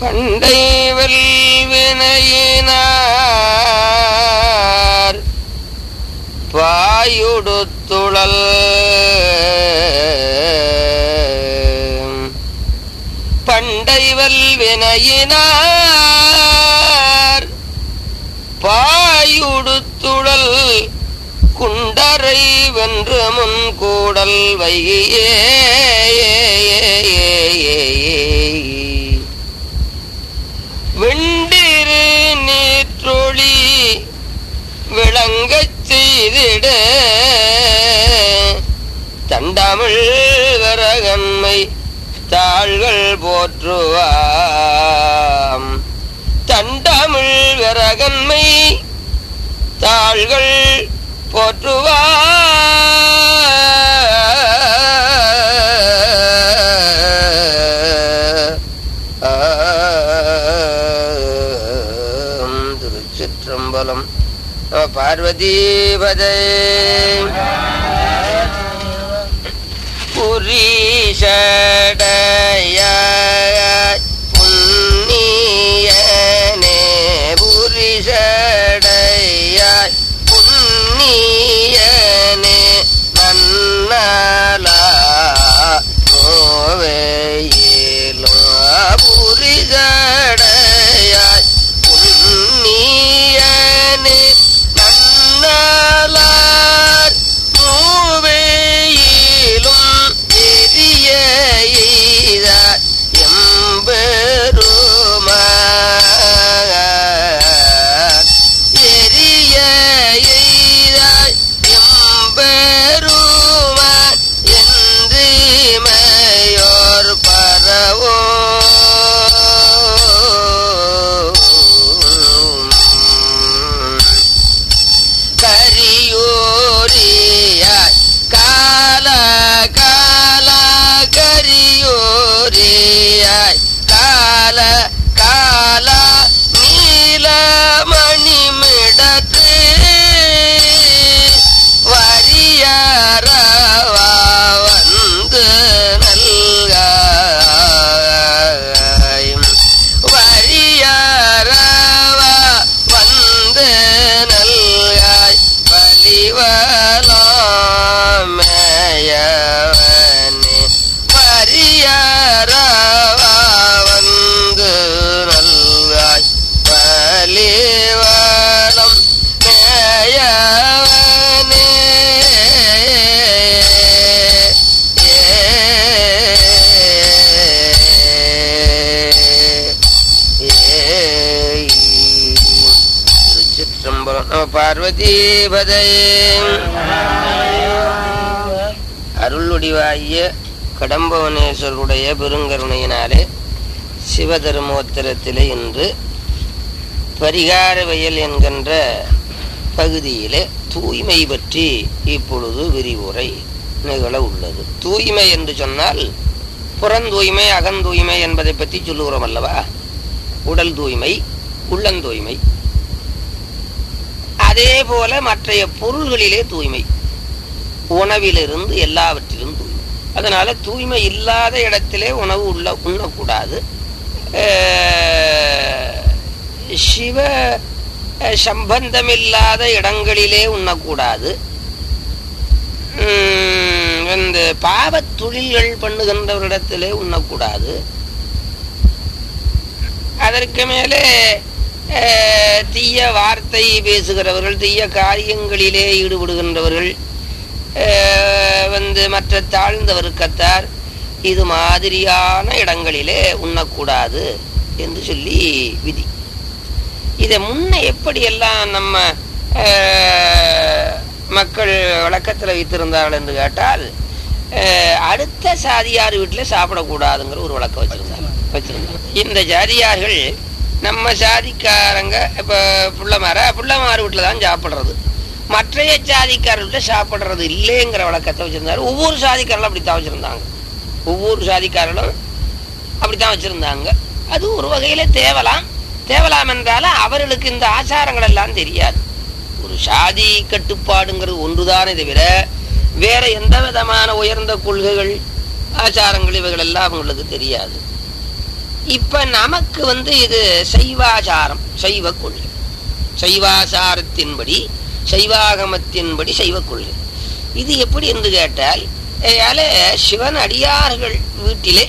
பண்டை வல்வினையினார் பாயுடுத்துழல் பண்டை வல்வினையினார் பாயுடுத்துழல் குண்டரை வென்று முன் கூடல் வைகியே வெண்டிரு நீற்றொளி விளங்கச் செய்திட தண்டமிழ் வரகன்மை தாள்கள் போற்றுவாம் தண்டமிழ் வரகன்மை தாள்கள் போற்றுவாம் திருச்சிற்றம்பலம் நம பார்வதீபதே புரிஷடைய புண்ணியனே புரிஷடைய புண்ணியனே நன்னலா நோவையிலும் புரிஷடைய புண்ணியனே நன்னலார் மூவையிலும் எரிய எய்தார் எம்பெருமார் எரிய எய்தார் எம்பெருமார் என்று மயோர் பரவோ கரியோரியாய் கால கால கரியோரியாய் கால கால நீல மணிமிடத்து வரியறவா வந்து நல்காயும் வரியறவா வந்து நல்காய் பலிவலாமேயவனே பரியறவா வந்து நல்காய் பலிவலம் மேயவனே திருச்சிற்றம்பலம் நம பார்வதீபதே அருளுடிவாகிய கடம்பவனேஸ்வருடைய பெருங்கருணையினாலே சிவதர்மோத்தரத்திலே இன்று பரிகார வயல் என்கின்ற பகுதியிலே தூய்மை பற்றி இப்பொழுது விரிவுரை நிகழ உள்ளது தூய்மை என்று சொன்னால் புறந்தூய்மை அகந்தூய்மை என்பதை பற்றி சொல்லுகிறோம் அல்லவா உடல் தூய்மை உள்ளந்தூய்மை அதே போல மற்றைய பொருள்களிலே தூய்மை உணவிலிருந்து எல்லாவற்றிலும் தூய்மை அதனால தூய்மை இல்லாத இடத்திலே உணவு உள்ள உண்ணக்கூடாது அஹ், சிவ அஹ், சம்பந்தமில்லாத இடங்களிலே உண்ணக்கூடாது உம், இந்த பாவத் தொழில்கள் பண்ணுகின்றவரிடத்திலே உண்ணக்கூடாது அதற்கு மேலே அஹ், தீய வார்த்தை பேசுகிறவர்கள் தீய காரியங்களிலே ஈடுபடுகின்றவர்கள் அஹ், வந்து மற்ற தாழ்ந்த வர்க்கத்தார் இது மாதிரியான இடங்களிலே உண்ணக்கூடாது என்று சொல்லி விதி இதை முன்ன எப்படியெல்லாம் நம்ம அஹ், மக்கள் வழக்கத்தில் வைத்திருந்தார்கள் என்று கேட்டால் அஹ், அடுத்த சாதியார் வீட்டில் சாப்பிடக்கூடாதுங்கிற ஒரு வழக்கம் வச்சிருந்தாங்க வச்சிருந்தாங்க இந்த ஜாதியார்கள் நம்ம சாதிக்காரங்க இப்போ புள்ளமார புள்ளமார் வீட்டில் தான் சாப்பிட்றது மற்றைய சாதிக்காரர் வீட்டில் சாப்பிட்றது இல்லைங்கிற வழக்கத்தை வச்சிருந்தாரு ஒவ்வொரு சாதிக்காரர்களும் அப்படித்தான் வச்சிருந்தாங்க ஒவ்வொரு சாதிக்காரர்களும் அப்படித்தான் வச்சிருந்தாங்க அது ஒரு வகையில தேவலாம் தேவலாம் என்றாலும் அவர்களுக்கு இந்த ஆச்சாரங்கள் எல்லாம் தெரியாது ஒரு சாதி கட்டுப்பாடுங்கிறது ஒன்றுதானே தவிர வேற எந்த விதமான உயர்ந்த கொள்கைகள் ஆச்சாரங்கள் இவைகள் எல்லாம் அவங்களுக்கு தெரியாது இப்ப நமக்கு வந்து இது சைவாச்சாரம் சைவ கொள்கை சைவாசாரத்தின்படி சைவாகமத்தின்படி சைவ கொள்கை இது எப்படி என்று கேட்டால் ஏயால சிவன் அடியார்கள் வீட்டிலே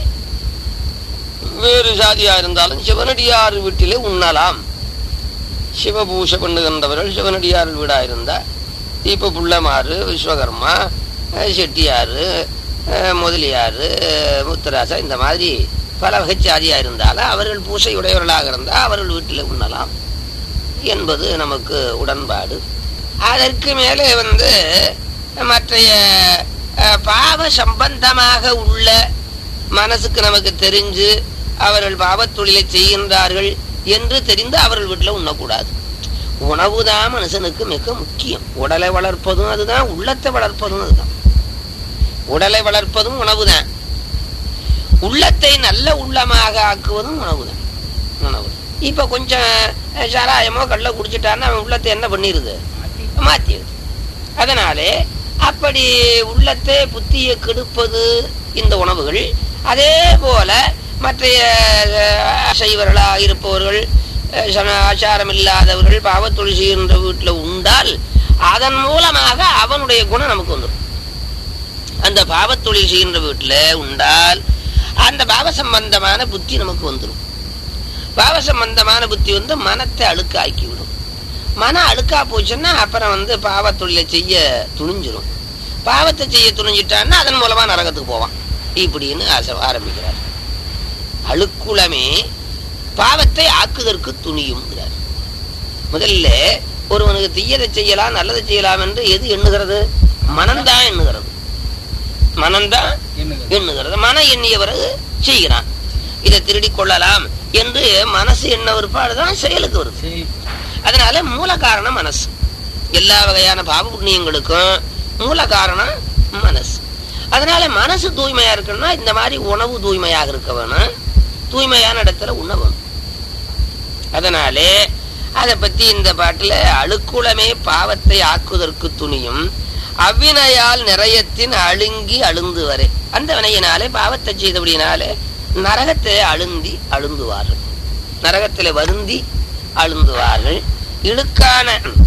வேறு ஜாதியா இருந்தாலும் சிவனடியார் வீட்டிலே உண்ணலாம் சிவபூஷை பண்ணுகின்றவர்கள் சிவனடியார் வீடா இருந்தா இப்ப புள்ளமாறு விஸ்வகர்மா அஹ் செட்டியாரு அஹ் முதலியாரு முத்துராசா இந்த மாதிரி பல வகை ஜாதியா இருந்தாலும் அவர்கள் பூசை உடையவர்களாக இருந்தால் அவர்கள் வீட்டில் உண்ணலாம் என்பது நமக்கு உடன்பாடு அதற்கு மேலே வந்து மற்றைய அஹ், பாவ சம்பந்தமாக உள்ள மனசுக்கு நமக்கு தெரிஞ்சு அவர்கள் பாவத் தொழிலை செய்கின்றார்கள் என்று தெரிந்து அவர்கள் வீட்டில் உண்ணக்கூடாது உணவு தான் மனுஷனுக்கு மிக முக்கியம் உடலை வளர்ப்பதும் அதுதான் உள்ளத்தை வளர்ப்பதும் அதுதான் உடலை வளர்ப்பதும் உணவு தான் உள்ளத்தை நல்ல உள்ளமாக ஆக்குவதும் உணவு தான் உணவு இப்ப கொஞ்சம் அஹ், சாராயமோ கள்ள குடிச்சிட்டான்னா அவன் உள்ளத்தை என்ன பண்ணிருது மாத்திடுது அதனாலே அப்படி உள்ளத்தை புத்தியை கெடுப்பது இந்த உணவுகள் அதே போல மற்ற அசைவர்களா இருப்பவர்கள் அஹ், சம ஆச்சாரம் இல்லாதவர்கள் பாவத்தொழில் செய்கின்ற வீட்டில் உண்டால் அதன் மூலமாக அவனுடைய குணம் நமக்கு வந்துடும் அந்த பாவத்தொழில் செய்கின்ற வீட்டில் உண்டால் அந்த பாவ சம்பந்தமான புத்தி நமக்கு வந்துடும் பாவ சம்பந்தமான புத்தி வந்து மனத்தை அழுக்காக்கி விடும் மனம் அழுக்கா போச்சுன்னா அப்புறம் வந்து பாவத்தொழிலை செய்ய துணிஞ்சிரும் பாவத்தை செய்ய துணிஞ்சிட்டான்னா அதன் மூலமா நரகத்துக்கு போவான் இப்படின்னு ஆசை ஆரம்பிக்கிறார் அழுக்குளமே பாவத்தை ஆக்குதற்கு துணியும்ங்கிறார் முதல்ல ஒருவனுக்கு தீயதை செய்யலாம் நல்லதை செய்யலாம் என்று எது எண்ணுகிறது மனம்தான் எண்ணுகிறது மனம்தான் எண்ணுகிறது மன எண்ணிய பிறகு செய்கிறான் இதை திருடி கொள்ளலாம் என்று மனசு எண்ண பிற்பாடுதான் செயலுக்கு வருது அதனால மூல காரணம் மனசு எல்லா வகையான பாவ புண்ணியங்களுக்கும் மூல காரணம் மனசு அதனால மனசு தூய்மையா இருக்கணும்னா இந்த மாதிரி உணவு தூய்மையாக இருக்க வேணும் தூய்மையான இடத்துல உண்ண வேணும் அதனாலே அதை பத்தி இந்த பாட்டுல அழுக்குளமே பாவத்தை ஆக்குவதற்கு துணியும் அவ்வினையால் நிறையத்தின் அழுங்கி அழுந்து வரை அந்த வினையினாலே பாவத்தை செய்தபடினாலே நரகத்தை அழுந்தி அழுந்துவார்கள் நரகத்திலே வருந்தி அழுந்துவார்கள் இழுக்கான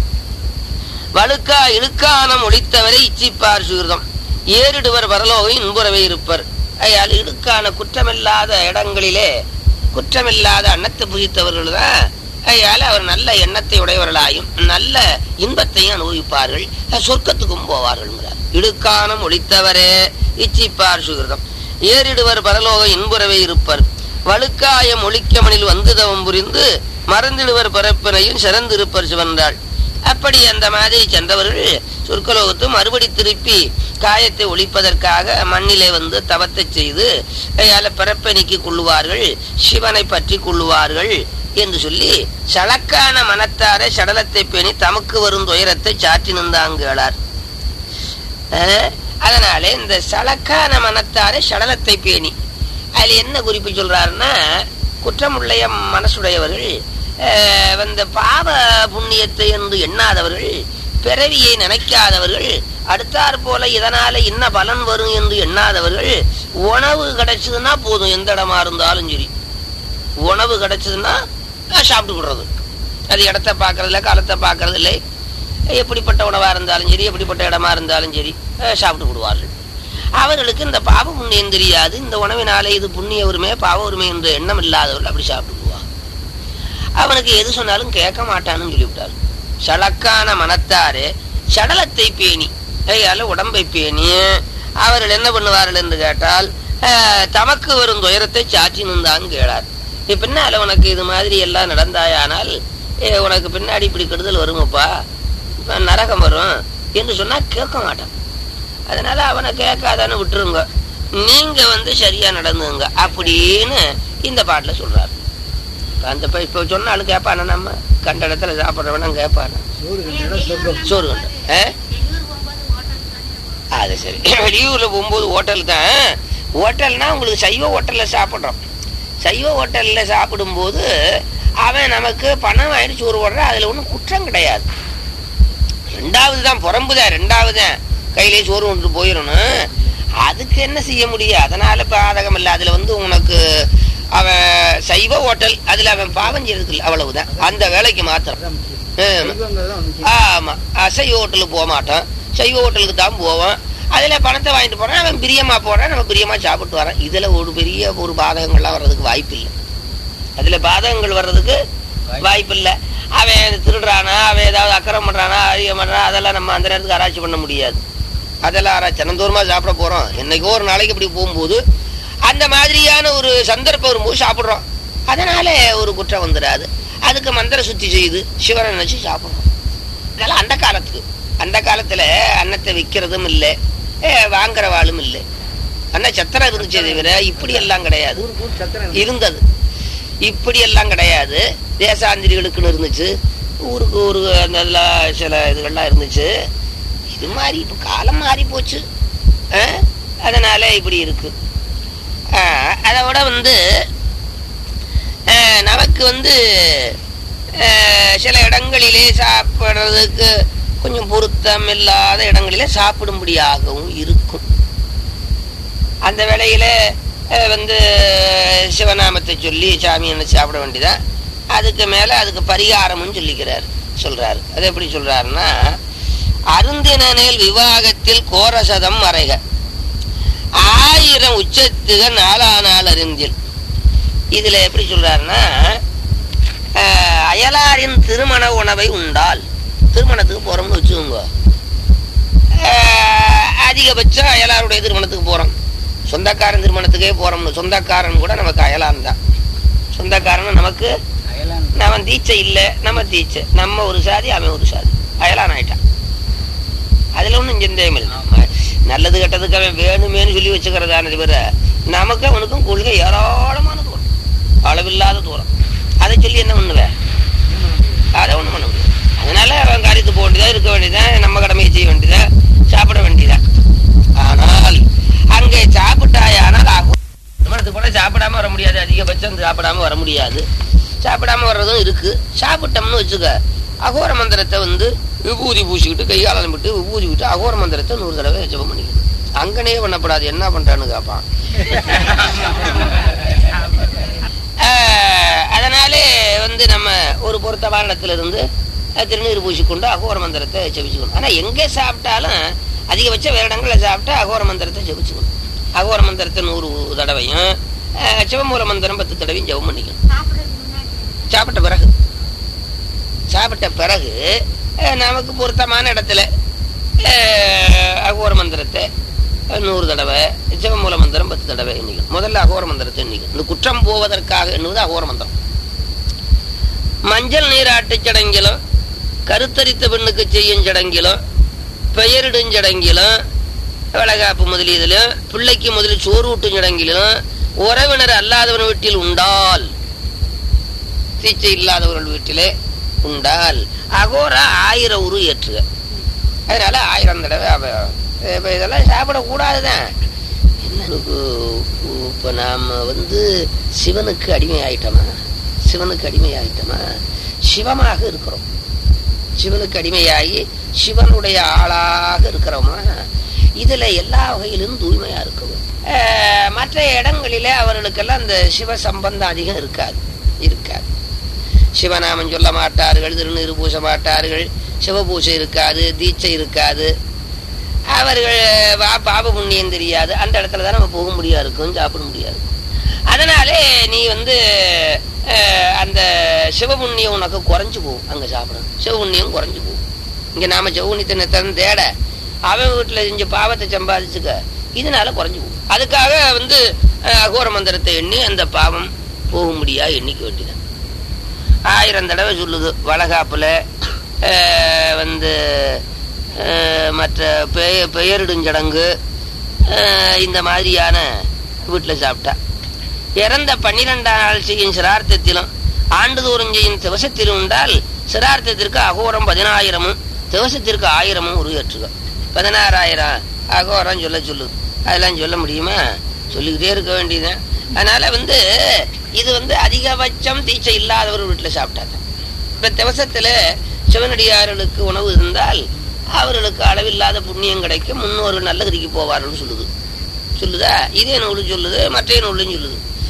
வழுக்கா இழுக்கான ஒழித்தவரை இச்சிப்பார் சுகிருதம் ஏறிடுவர் வரலோக இன்புறவே இருப்பர் அயால் இடுக்கான குற்றமில்லாத இடங்களிலே குற்றமில்லாத அன்னத்தை புதித்தவர்கள் தான் அயால் அவர் நல்ல எண்ணத்தை உடையவர்களாயும் நல்ல இன்பத்தையும் அனுபவிப்பார்கள் சொர்க்கத்துக்கும் போவார்கள்ங்கிறார் இடுக்கானம் ஒழித்தவரே இச்சிப்பார் சுகிருதம் ஏறிடுவர் பரலோக இன்புறவே இருப்பர் வழுக்காயம் ஒழிக்கமனில் வந்து தவம் புரிந்து மறந்திடுவர் பரப்பினையும் சிறந்திருப்பர் சிவன்றாள் அப்படி அந்த மாதிரி சென்றவர்கள் சொர்க்கலோகத்து மறுபடி திருப்பி காயத்தை ஒழிப்பதற்காக மண்ணிலே வந்து தவத்தை செய்து அயால பிறப்பை நீக்கிக் கொள்ளுவார்கள் சிவனை பற்றி கொள்ளுவார்கள் என்று சொல்லி சளக்கான மனத்தாரை சடலத்தை பேணி தமக்கு வரும் துயரத்தை சாற்றி நின்றாங்களார் அஹ், அதனாலே இந்த சளக்கான மனத்தாரை சடலத்தை பேணி அதுல என்ன குறிப்பு சொல்றாருன்னா குற்றமுள்ளைய மனசுடையவர்கள் அஹ், வந்து பாவ புண்ணியத்தை என்று எண்ணாதவர்கள் பிறவியை நினைக்காதவர்கள் அடுத்தாற் போல இதனால என்ன பலன் வரும் என்று எண்ணாதவர்கள் உணவு கிடைச்சதுன்னா போதும் எந்த இடமா இருந்தாலும் சரி உணவு கிடைச்சதுன்னா அஹ், சாப்பிட்டு விடுறது அது இடத்த பார்க்கறது இல்லை காலத்தை பார்க்கறது இல்லை எப்படிப்பட்ட உணவா இருந்தாலும் சரி எப்படிப்பட்ட இடமா இருந்தாலும் சரி அஹ், சாப்பிட்டு விடுவார்கள் அவர்களுக்கு இந்த பாவ புண்ணியம் தெரியாது இந்த உணவினாலே இது புண்ணிய உரிமை பாவ உரிமை என்ற எண்ணம் இல்லாதவர்கள் அப்படி சாப்பிட்டு விடுவாங்க அவனுக்கு எது சொன்னாலும் கேட்க மாட்டான்னு சொல்லிவிட்டார் சளக்கான மனத்தாரு சடலத்தை பேணி கையால உடம்பை பேணி அவர்கள் என்ன பண்ணுவார்கள் என்று கேட்டால் அஹ், தமக்கு வரும் துயரத்தை சாட்சி நின்றாங்க கேளார் இப்ப பின்னால உனக்கு இது மாதிரி எல்லாம் நடந்தாயானால் ஏ, உனக்கு பின்னாடி இப்படி கெடுதல் வருமப்பா இப்ப நரகம் வரும் என்று சொன்னா கேட்க மாட்டான் அதனால அவனை கேட்காதான்னு விட்டுருங்க நீங்க வந்து சரியா நடந்துங்க அப்படின்னு இந்த பாட்டுல சொல்றாரு அந்த இப்ப இப்ப சொன்னாலும் கேட்பானா நம்ம கண்ட இடத்துல சாப்பிட்றவனா கேட்பானா சோறு கண்டு ஆ? அது சரி வெளியூர்ல போகும்போது ஹோட்டல் தான் ஹோட்டல்னா உங்களுக்கு சைவ ஹோட்டல்ல சாப்பிட்றோம் சைவ ஹோட்டல்ல சாப்பிடும்போது அவன் நமக்கு பணம் வாங்கிட்டு சோறு போடுறான் அதுல ஒன்றும் குற்றம் கிடையாது ரெண்டாவது தான் புறம்புதான் ரெண்டாவது தான் கையிலே சோறு கொண்டு போயிடணும் அதுக்கு என்ன செய்ய முடியும் அதனால பாதகம் இல்லை அதுல வந்து உனக்கு அவன் சைவ ஹோட்டல் அதுல அவன் பாவம் செய்யறதுக்கு இல்லை அவ்வளவுதான் அந்த வேலைக்கு மாத்திரம் அதான் முக்கியம். ஆமா. தெய்வங்கிறது தான் முக்கியம். ஆமா அசைவ ஹோட்டலுக்கு போக மாட்டான் சைவ ஹோட்டலுக்கு தான் போவான் அதுல பணத்தை வாங்கிட்டு போறான் அவன் பிரியமா போறான் நம்ம பிரியமா சாப்பிட்டு வரான் இதுல ஒரு பெரிய ஒரு பாதகங்கள்லாம் வர்றதுக்கு வாய்ப்பு இல்லை அதுல பாதகங்கள் வர்றதுக்கு வாய்ப்பு இல்லை அவன் திருடுறானா அவன் ஏதாவது அக்கறம் பண்றானா அதிகம் பண்றானா அதெல்லாம் நம்ம அந்த நேரத்துக்கு ஆராய்ச்சி பண்ண முடியாது அதெல்லாம் ஆராய்ச்சி தினந்தோறுமா சாப்பிட போறோம் என்னைக்கோ ஒரு நாளைக்கு இப்படி போகும்போது அந்த மாதிரியான ஒரு சந்தர்ப்பம் வரும்போது சாப்பிடுறோம் அதனால ஒரு குற்றம் வந்துடாது அதுக்கு மந்திர சுத்தி செய்து சிவனை நினைச்சு சாப்பிடுறோம் இதெல்லாம் அந்த காலத்துக்கு அந்த காலத்துல அன்னத்தை விற்கிறதும் இல்லை வாங்குற வாளும் இல்லை அண்ணன் சத்திரம் இருந்துச்சே தவிர இப்படி எல்லாம் கிடையாது ஊருக்கு ஊர் சத்திரம் இருந்தது இப்படி எல்லாம் கிடையாது தேசாந்திரிகளுக்குன்னு இருந்துச்சு ஊருக்கு ஊரு அந்த இதுல சில இதுகள்லாம் இருந்துச்சு இது மாதிரி இப்போ காலம் மாறி போச்சு ஆ? அதனால இப்படி இருக்கு ஆ, அதை விட வந்து ஆ, நமக்கு வந்து ஆ, சில இடங்களிலே சாப்பிட்றதுக்கு கொஞ்சம் பொருத்தம் இல்லாத இடங்களிலே சாப்பிடும்படியாகவும் இருக்கும் அந்த வேளையில அஹ், வந்து சிவநாமத்தை சொல்லி சாமி என்ன சாப்பிட வேண்டியதான் அதுக்கு மேல அதுக்கு பரிகாரமும் சொல்லிக்கிறார் சொல்றாரு அது எப்படி சொல்றாருன்னா அருந்தினனில் விவாகத்தில் கோரசதம் மறைக ஆயிரம் உச்சத்துக நாளானால் அறிந்தில் இதுல எப்படி சொல்றாருன்னா அஹ், அயலாரின் திருமண உணவை உண்டால் திருமணத்துக்கு போறோம்னு வச்சுக்கோங்க அஹ், அதிகபட்சம் அயலாருடைய திருமணத்துக்கு போறோம் சொந்தக்காரன் திருமணத்துக்கே போறோம்னு சொந்தக்காரன் கூட நமக்கு அயலான் தான் சொந்தக்காரன் நமக்கு அயலான் நம்ம தீட்சை இல்லை நம்ம தீட்சை நம்ம ஒரு சாதி அவன் ஒரு சாதி அயலான் ஆயிட்டான் அதுல ஒன்றும் சந்தேகம் இல்லை நல்லது கெட்டதுக்கு அவன் வேணுமேனு சொல்லி வச்சுக்கிறதான தவிர நமக்கு அவனுக்கும் கொள்கை ஏராளமான தூரம் அளவில்லாத தூரம் அதை சொல்லி என்ன பண்ணுவேன் அதை ஒண்ணும் பண்ண முடியாது அதனால அவன் காரியத்துக்கு போக வேண்டியதா இருக்க வேண்டியதான் நம்ம கடமையை செய்ய வேண்டியதான் சாப்பிட வேண்டியதான் ஆனால் அங்கே சாப்பிட்டாயானால் ஆகும் திருமணத்துக்கு போல சாப்பிடாம வர முடியாது அதிகபட்சம் சாப்பிடாம வர முடியாது சாப்பிடாம வர்றதும் இருக்கு சாப்பிட்டோம்னு வச்சுக்க அகோர மந்திரத்தை வந்து விபூதி பூசிக்கிட்டு கையாளம் விட்டு விபூதி விட்டு அகோர மந்திரத்தை நூறு தடவை ஜெபம் பண்ணிக்கணும் அங்கனே பண்ணப்படாது என்ன பண்றான்னு கேட்பான் ஆஹ், அதனாலே வந்து நம்ம ஒரு பொருத்தமான இடத்துல இருந்து அஹ், திருநீர் பூசிக்கொண்டு அகோர மந்திரத்தை ஜெபிச்சுக்கணும் ஆனா எங்க சாப்பிட்டாலும் அதிகபட்சம் வேற இடங்களில் சாப்பிட்டா அகோர மந்திரத்தை ஜெபிச்சுக்கணும் அகோர மந்திரத்தை நூறு தடவையும் அஹ், சிவமூல மந்திரம் பத்து தடவையும் ஜெபம் பண்ணிக்கணும் சாப்பிட்ட பிறகு சாப்பிட்ட பிறகு அஹ், நமக்கு பொருத்தமான இடத்துல அஹ், அகோர மந்திரத்தை அஹ், நூறு தடவை சிவமூல மந்திரம் பத்து தடவை எண்ணிக்கணும் முதல்ல அகோர மந்திரத்தை எண்ணிக்கணும் இந்த குற்றம் போவதற்காக எண்ணுவது அகோர மந்திரம் மஞ்சள் நீராட்டுச் சடங்கிலும் கருத்தரித்த பெண்ணுக்கு செய்யும் சடங்கிலும் பெயரிடும் சடங்கிலும் வளகாப்பு முதலியதிலும் பிள்ளைக்கு முதலில் சோறு ஊட்டும் சடங்கிலும் உறவினர் அல்லாதவன் வீட்டில் உண்டால் தீச்சை இல்லாதவர்கள் வீட்டிலே உண்டால் அகோரா ஆயிரம் உரு ஏற்றுக அதனால ஆயிரம் தடவை அவ இப்ப இதெல்லாம் சாப்பிடக்கூடாதுதான் என்னனுக்கு இப்ப நாம வந்து சிவனுக்கு அடிமை ஆயிட்டோமா சிவனுக்கு அடிமை ஆயிட்டோமா சிவமாக இருக்கிறோம் சிவனுக்கு அடிமையாகி சிவனுடைய ஆளாக இருக்கிறோமா இதுல எல்லா வகையிலும் தூய்மையா இருக்கணும் அஹ், மற்ற இடங்களிலே அவர்களுக்கெல்லாம் அந்த சிவ சம்பந்தம் அதிகம் இருக்காது இருக்காது சிவநாமம் சொல்ல மாட்டார்கள் திருநீர் பூச மாட்டார்கள் சிவபூசை இருக்காது தீட்சை இருக்காது அவர்கள் வா பாப புண்ணியம் தெரியாது அந்த இடத்துல தான் நம்ம போக முடியாது இருக்கும் சாப்பிட முடியாது அதனாலே நீ வந்து அஹ், அந்த சிவபுண்ணியம் உனக்கு குறைஞ்சு போகும் அங்க சாப்பிடணும் சிவபுண்ணியம் குறைஞ்சு போகும் இங்க நாம சிவபுண்ணியத்தை திறந்து தேட அவன் வீட்டுல செஞ்ச பாவத்தை சம்பாதிச்சுக்க இதனால குறைஞ்சு போகும் அதுக்காக வந்து அஹ், அகோர மந்திரத்தை எண்ணி அந்த பாவம் போக முடியா எண்ணிக்க வேண்டியது ஆயிரம் தடவை சொல்லுது வளகாப்புல அஹ், வந்து அஹ், மற்ற பெய பெயரிடுஞ்சடங்கு அஹ், இந்த மாதிரியான வீட்டில் சாப்பிட்டா இறந்த பன்னிரெண்டாம் நாள் செய்யும் சிரார்த்தத்திலும் ஆண்டுதோறும் செய்யும் திவசத்திலும் உண்டால் சிரார்த்தத்திற்கு அகோரம் பதினாயிரமும் திவசத்திற்கு ஆயிரமும் உருவேற்றுக பதினாறாயிரம் அகோரம் சொல்ல சொல்லுது அதெல்லாம் சொல்ல முடியுமா சொல்லிக்கிட்டே இருக்க வேண்டியதுதான் அதனால வந்து இது வந்து அதிகபட்சம் தீட்சை இல்லாதவர் வீட்டில் சாப்பிட்டாங்க இப்ப திவசத்துல சிவனடியார்களுக்கு உணவு இருந்தால் அவர்களுக்கு அளவில்லாத புண்ணியம் கிடைக்கும் முன்னோர்கள் நல்ல கதிக்கு போவார்கள் சொல்லுது சொல்லுதா இதே நூலும் சொல்லுது மற்ற நூலும் சொல்லுது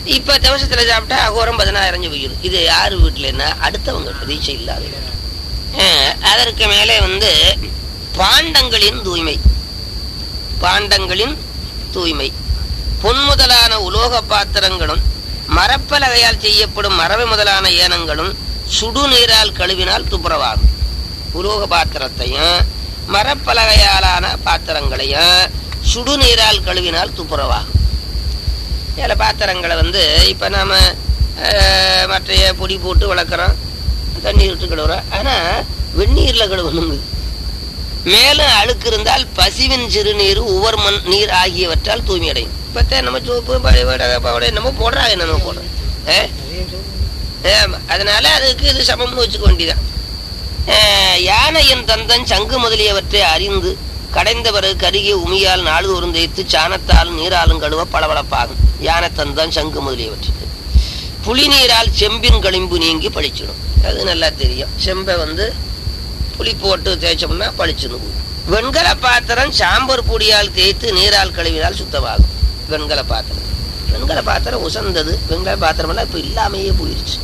இப்ப தவசத்துல சாப்பிட்டா அகோரம் பதினாயிரம் போயிடும் இது யாரு வீட்டுலன்னா அடுத்தவங்க ரீச்சை இல்லாத அஹ், அதற்கு மேலே வந்து பாண்டங்களின் தூய்மை பாண்டங்களின் தூய்மை பொன் முதலான உலோக பாத்திரங்களும் மரப்பலகையால் செய்யப்படும் மரபு முதலான ஏனங்களும் சுடுநீரால் கழுவினால் துப்புரவாகும் உலோக பாத்திரத்தையும் மரப்பலகையாலான பாத்திரங்களையும் சுடுநீரால் கழுவினால் துப்புரவாகும் சில பாத்திரங்களை வந்து இப்போ நாம அஹ், மற்றைய பொடி போட்டு வளர்க்குறோம் தண்ணீர் விட்டு கழுவுறோம் ஆனால் வெந்நீரில் கழுவணுங்க மேலும் அழுக்கு இருந்தால் பசிவின் சிறுநீர் உவர் மண் நீர் ஆகியவற்றால் தூய்மை அடையும் இப்போ நம்ம சோப்பு பழைய பவுடர் என்னமோ போடுறாங்க என்னமோ போடுறோம் ஏ ஆமா. அதனால அதுக்கு இது சமம்னு வச்சுக்க வேண்டியதான் அஹ், யானையின் தந்தன் சங்கு முதலியவற்றை அறிந்து கடைந்த பிறகு கருகிய உமியால் நாள்தோறும் தேய்த்து சாணத்தாலும் நீராலும் கழுவ பளபளப்பாகும் யானை தந்தன் சங்கு முதலியவற்றுக்கு புளி நீரால் செம்பின் களிம்பு நீங்கி பழிச்சிடும் அது நல்லா தெரியும் செம்பை வந்து புளி போட்டு தேய்ச்சோம்னா பளிச்சுன்னு போகும் வெண்கல பாத்திரம் சாம்பர் பொடியால் தேய்த்து நீரால் கழுவினால் சுத்தமாகும் வெண்கல பாத்திரம் வெண்கல பாத்திரம் உசந்தது வெண்கல பாத்திரம் எல்லாம் இப்ப இல்லாமையே போயிருச்சு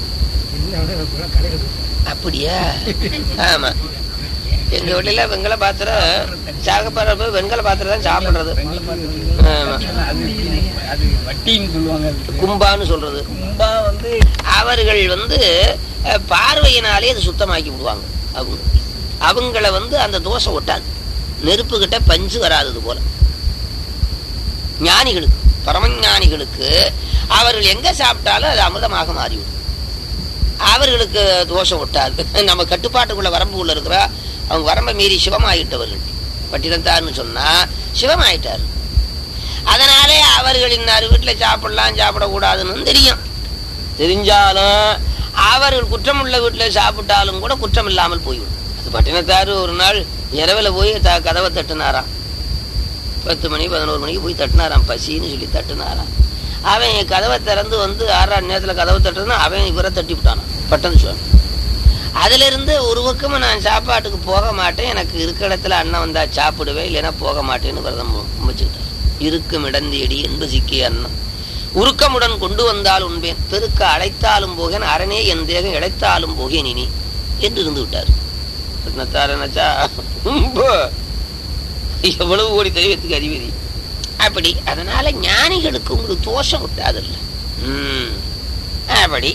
அப்படியா ஆமா எங்க வீட்டுல வெண்கல பாத்திரம் சாகப்படுறப்ப வெண்கல பாத்திரம் தான் சாப்பிடுறது ஆமா அது வட்டின்னு சொல்லுவாங்க கும்பான்னு சொல்றது கும்பா வந்து அவர்கள் வந்து அஹ், பார்வையினாலே அது சுத்தமாக்கி விடுவாங்க அவங்க அவங்கள வந்து அந்த தோசை ஒட்டாது நெருப்பு கிட்ட பஞ்சு வராதது போல ஞானிகளுக்கு பரமஞானிகளுக்கு அவர்கள் எங்க சாப்பிட்டாலும் அது அமிர்தமாக மாறிவிடும் அவர்களுக்கு தோஷம் ஒட்டாது நம்ம கட்டுப்பாட்டுக்குள்ள வரம்புக்குள்ள இருக்கிற அவங்க வரம்பை மீறி சிவமாயிட்டவர்கள் பட்டினத்தார்னு சொன்னா சிவமாயிட்டார் அதனாலே அவர்கள் இன்னார் வீட்டில் சாப்பிடலாம் சாப்பிடக்கூடாதுன்னு தெரியும் தெரிஞ்சாலும் அவர்கள் குற்றம் உள்ள வீட்டில் சாப்பிட்டாலும் கூட குற்றம் இல்லாமல் போய்விடும் அது பட்டினத்தார் ஒரு நாள் இரவில் போய் த கதவை தட்டுனாராம் பத்து மணி பதினோரு மணிக்கு போய் தட்டினாராம் பசின்னு சொல்லி தட்டுனாராம் அவன் கதவை திறந்து வந்து ஆறாம் நேரத்தில் கதவை தட்டுறதுன்னா அவன் இவரை தட்டி விட்டானான் பட்டன் சுவாமி அதுல இருந்து ஒரு பக்கமும் நான் சாப்பாட்டுக்கு போக மாட்டேன் எனக்கு இருக்க இடத்துல அண்ணன் வந்தா சாப்பிடுவேன் இல்லைன்னா போக மாட்டேன்னு விரதம் வச்சுக்கிட்டார் இருக்கும் இடந்தேடி என்பசிக்கே அண்ணன் உருக்கமுடன் கொண்டு வந்தால் உண்பேன் பெருக்க அழைத்தாலும் போகேன் அரணே என் தேகம் இழைத்தாலும் போகேன் இனி என்று இருந்து விட்டார் ரத்னத்தாரனச்சா ரொம்ப எவ்வளவு கோடி தெய்வத்துக்கு அதிபதி அப்படி அதனால ஞானிகளுக்கு உங்களுக்கு தோஷம் விட்டாதில்ல ம் அப்படி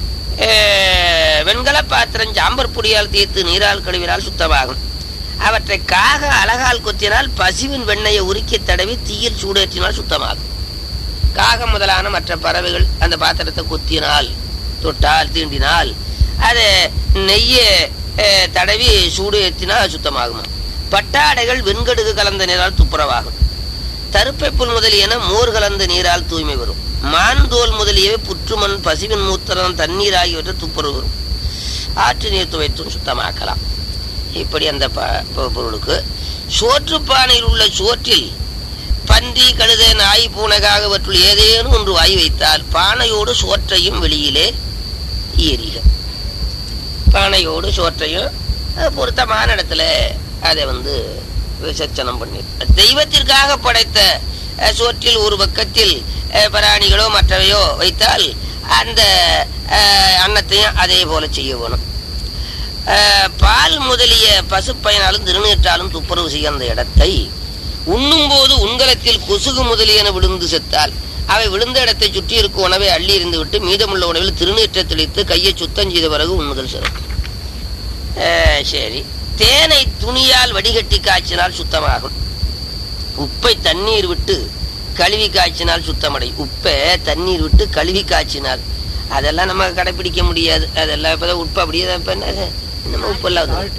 அஹ், வெண்கல பாத்திரம் சாம்பர் பொடியால் தீர்த்து நீரால் கழுவினால் சுத்தமாகும் அவற்றை காக அழகால் கொத்தினால் பசுவின் வெண்ணையை உருக்கி தடவி தீயில் சூடேற்றினால் சுத்தமாகும் காகம் முதலான மற்ற பறவைகள் அந்த பாத்திரத்தை கொத்தினால் தொட்டால் தீண்டினால் அது நெய்யை அஹ், தடவி சூடு ஏற்றினால் சுத்தமாகுமா பட்டாடைகள் வெண்கடுகு கலந்த நீரால் துப்புரவாகும் தருப்பை புல் முதலியன மோர் கலந்த நீரால் தூய்மை வரும் மான்தோல் முதலியவை புற்றுமண் பசுவின் மூத்திரம் தண்ணீர் ஆகியவற்றை துப்புரவு வரும் ஆற்று நீர் துவைத்தும் சுத்தமாக்கலாம் இப்படி அந்த ப- பொ- பொருளுக்கு சோற்றுப்பானையில் உள்ள சோற்றில் பன்றி கழுதை நாய் பூனகாகவற்றுள் ஏதேனும் ஒன்று வாய் வைத்தால் பானையோடு சோற்றையும் வெளியிலே எறிக பானையோடு சோற்றையும் அஹ், பொருத்தமான இடத்துல அதை வந்து விசர்ஜனம் பண்ணி தெய்வத்திற்காக படைத்த அஹ், சோற்றில் ஒரு பக்கத்தில் அஹ், பிராணிகளோ மற்றவையோ வைத்தால் அந்த அஹ், அன்னத்தையும் அதே போல செய்ய வேணும் அஹ், பால் முதலிய பசுப்பயனாலும் திருநீற்றாலும் துப்புரவு செய்ய அந்த இடத்தை உண்ணும்போது உண்கலத்தில் கொசுகு முதலியன விழுந்து செத்தால் அவை விழுந்த இடத்தை சுற்றி இருக்கும் உணவை அள்ளி எறிந்து விட்டு மீதமுள்ள உணவில் திருநீற்றை தெளித்து கையை சுத்தம் செய்த பிறகு உண்ணுதல் சிறப்பு அஹ், சரி தேனை துணியால் வடிகட்டி காய்ச்சினால் சுத்தமாகும் உப்பை தண்ணீர் விட்டு கழுவி காய்ச்சினால் சுத்தமடையும் உப்பை தண்ணீர் விட்டு கழுவி காய்ச்சினால் அதெல்லாம் நம்ம கடைப்பிடிக்க முடியாது அதெல்லாம் இப்பதான் உப்பு அப்படியே தான் இப்ப என்ன நம்ம உப்பெல்லாம் வந்து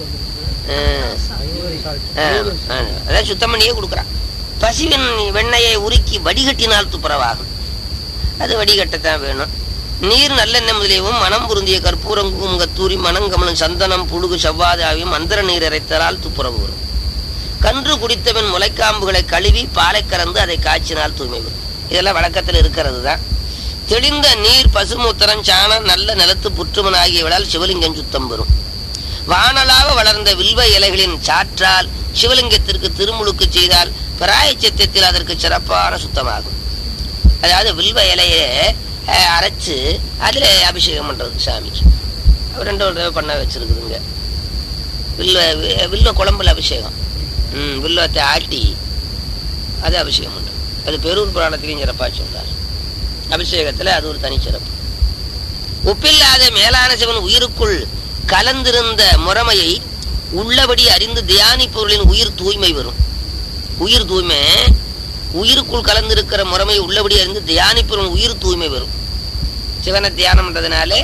அதான் சுத்தம் பண்ணியே கொடுக்குறான் பசுவின் வெண்ணையை உருக்கி வடிகட்டினால் துப்புரவாகும் அது வடிகட்டத்தான் வேணும் நீர் நல்லெண்ணெய் முதலியவும் மனம் பொருந்திய கற்பூரம் கத்தூரி மணங்கமலம் சந்தனம் புழுகு செவ்வாது ஆகியும் மந்திர நீர் இறைத்தலால் துப்புரவு வரும் கன்று குடித்தவன் முளைக்காம்புகளை கழுவி பாலை கறந்து அதை காய்ச்சினால் தூய்மை வரும் இதெல்லாம் வழக்கத்தில் இருக்கிறது தான் தெளிந்த நீர் பசுமூத்திரம் சாணம் நல்ல நிலத்து புற்றுமன் ஆகியவளால் சிவலிங்கம் சுத்தம் வரும் வானலாக வளர்ந்த வில்வ இலைகளின் சாற்றால் சிவலிங்கத்திற்கு திருமுழுக்கு செய்தால் பிராயச்சித்தத்தில் அதற்கு சிறப்பான சுத்தமாகும் அதாவது வில்வ இலையை அஹ், அரைச்சு அதுல அபிஷேகம் பண்றது சாமிக்கு ரெண்டு ஒரு தடவை பண்ண வச்சிருக்குதுங்க வில்வ வி- வில்வ குழம்புல அபிஷேகம் ம் வில்வத்தை ஆட்டி அது அபிஷேகம் பண்றது அது பெரூர் புராணத்திலையும் சிறப்பாக சொல்றார் அபிஷேகத்துல அது ஒரு தனிச்சிறப்பு ஒப்பில்லாத மேலான சிவன் உயிருக்குள் கலந்திருந்த முறைமையை உள்ளபடி அறிந்து தியானிப்பவர்களின் உயிர் தூய்மை வரும் உயிர் தூய்மை உயிருக்குள் கலந்திருக்கிற முறைமையை உள்ளபடி அறிந்து தியானிப்பவர்களின் உயிர் தூய்மை வரும் சிவனை தியானம் பண்றதுனாலே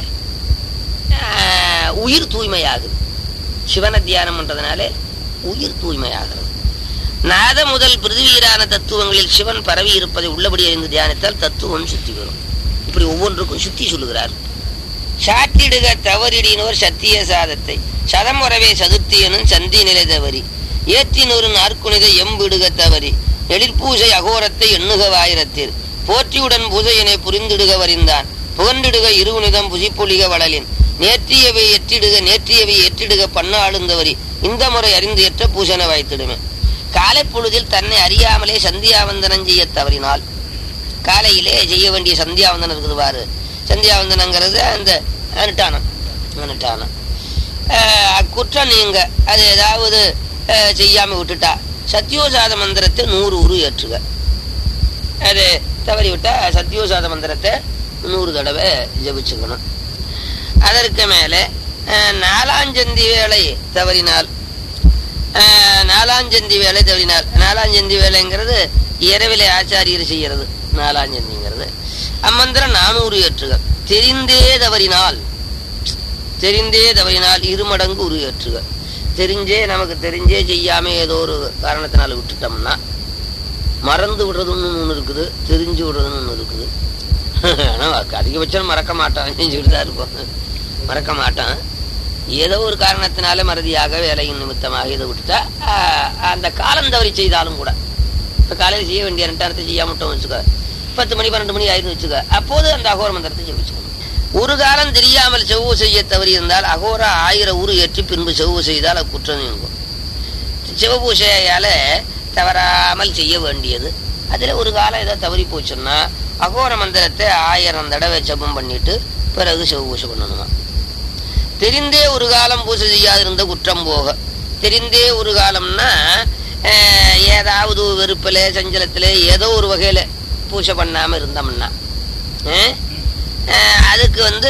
ஆஹ், உயிர் தூய்மையாகுது சிவனை தியானம் பண்றதுனாலே உயிர் தூய்மையாகிறது நாத முதல் பிருத்திவீரான தத்துவங்களில் சிவன் பரவி இருப்பதை உள்ளபடி அறிந்து தியானித்தால் தத்துவம் சுத்தி வரும் இப்படி ஒவ்வொன்றுக்கும் சுத்தி சொல்லுகிறார் சாட்டிடுக தவறிடினோர் சத்திய சாதத்தை சதமுறவே சதுர்த்தியனும் சந்தி நிலை தவறி ஏற்றினொரு நாற்குணித எம்பிடுக தவறி எழிற்பூசை அகோரத்தை எண்ணுக வாயிரத்தில் போற்றியுடன் பூசையினை புரிந்திடுக வரிந்தான் புகண்டிடுக இருவுனிதம் புசிப்பொழிக வளலின் நேற்றியவை எற்றிடுக நேற்றியவை ஏற்றிடுக பண்ண ஆளுந்தவரி இந்த முறை அறிந்து ஏற்ற பூசனை வாய்த்திடுமே காலை பொழுதில் தன்னை அறியாமலே சந்தியாவந்தனம் செய்ய தவறினால் காலையிலே செய்ய வேண்டிய சந்தியாவந்தனம் இருக்குது பாரு சந்தியாவந்தனங்கிறது அந்த அனுட்டானம் அனுட்டானம் ஆஹ் குற்றம் நீங்க அது ஏதாவது ஆஹ் செய்யாம விட்டுட்டா சத்யோசாத மந்திரத்தை நூறு உரு ஏற்றுக அது தவறி விட்டா சத்யோசாத மந்திரத்தை நூறு தடவை ஜபிச்சுக்கணும் அதற்கு மேலே ஆஹ் நாலாஞ்சந்தி வேலை தவறினால் ஆஹ் நாலாஞ்சந்தி வேலை தவறினால் நாலாஞ்சந்தி வேலைங்கிறது இரவிலே ஆச்சாரியர் செய்யறது நாலாஞ்சந்திங்கிறது அம்மந்திரம் நானூறு ஏற்றுக தெரிந்தே தவறினால் தெரிந்தே தவறினால் இருமடங்கு உரு ஏற்றுக தெரிஞ்சே நமக்கு தெரிஞ்சே செய்யாம ஏதோ ஒரு காரணத்தினால விட்டுட்டோம்னா மறந்து விடுறதுன்னு ஒன்று இருக்குது தெரிஞ்சு விடுறதுன்னு ஒன்று இருக்குது ஆனால் அதிகபட்சம் மறக்க மாட்டான் செஞ்சுக்கிட்டு தான் இருப்போம் மறக்க மாட்டான் ஏதோ ஒரு காரணத்தினால மறதியாக வேலையின் நிமித்தமாக இதை விட்டுட்டா ஆஹ், அந்த காலம் தவறி செய்தாலும் கூட இப்போ காலையில் செய்ய வேண்டிய ரெண்டாயிரத்தை செய்யாம விட்டோம் வச்சுக்க பத்து மணி பன்னெண்டு மணி ஆயிருந்து வச்சுக்க அப்போது அந்த அகோர மந்திரத்தை ஜெபிச்சுக்கணும் ஒரு காலம் தெரியாமல் செவ்வு செய்ய தவறி இருந்தால் அகோரா ஆயிரம் உரு ஏற்றி பின்பு செவ்வு செய்தால் அது குற்றம் நீங்கும் சிவபூஷையால தவறாமல் செய்ய வேண்டியது அதுல ஒரு காலம் ஏதோ தவறி போச்சுன்னா அகோர மந்திரத்தை ஆயிரம் தடவை ஜபம் பண்ணிட்டு பிறகு சிவபூஷை பண்ணணுமா தெரிந்தே ஒரு காலம் பூஜை செய்யாதிருந்த குற்றம் போக தெரிந்தே ஒரு காலம்னா அஹ், ஏதாவது ஒரு வெறுப்பில் சஞ்சலத்தில் ஏதோ ஒரு வகையில பூஜை பண்ணாம இருந்தோம்னா அஹ், அஹ், அதுக்கு வந்து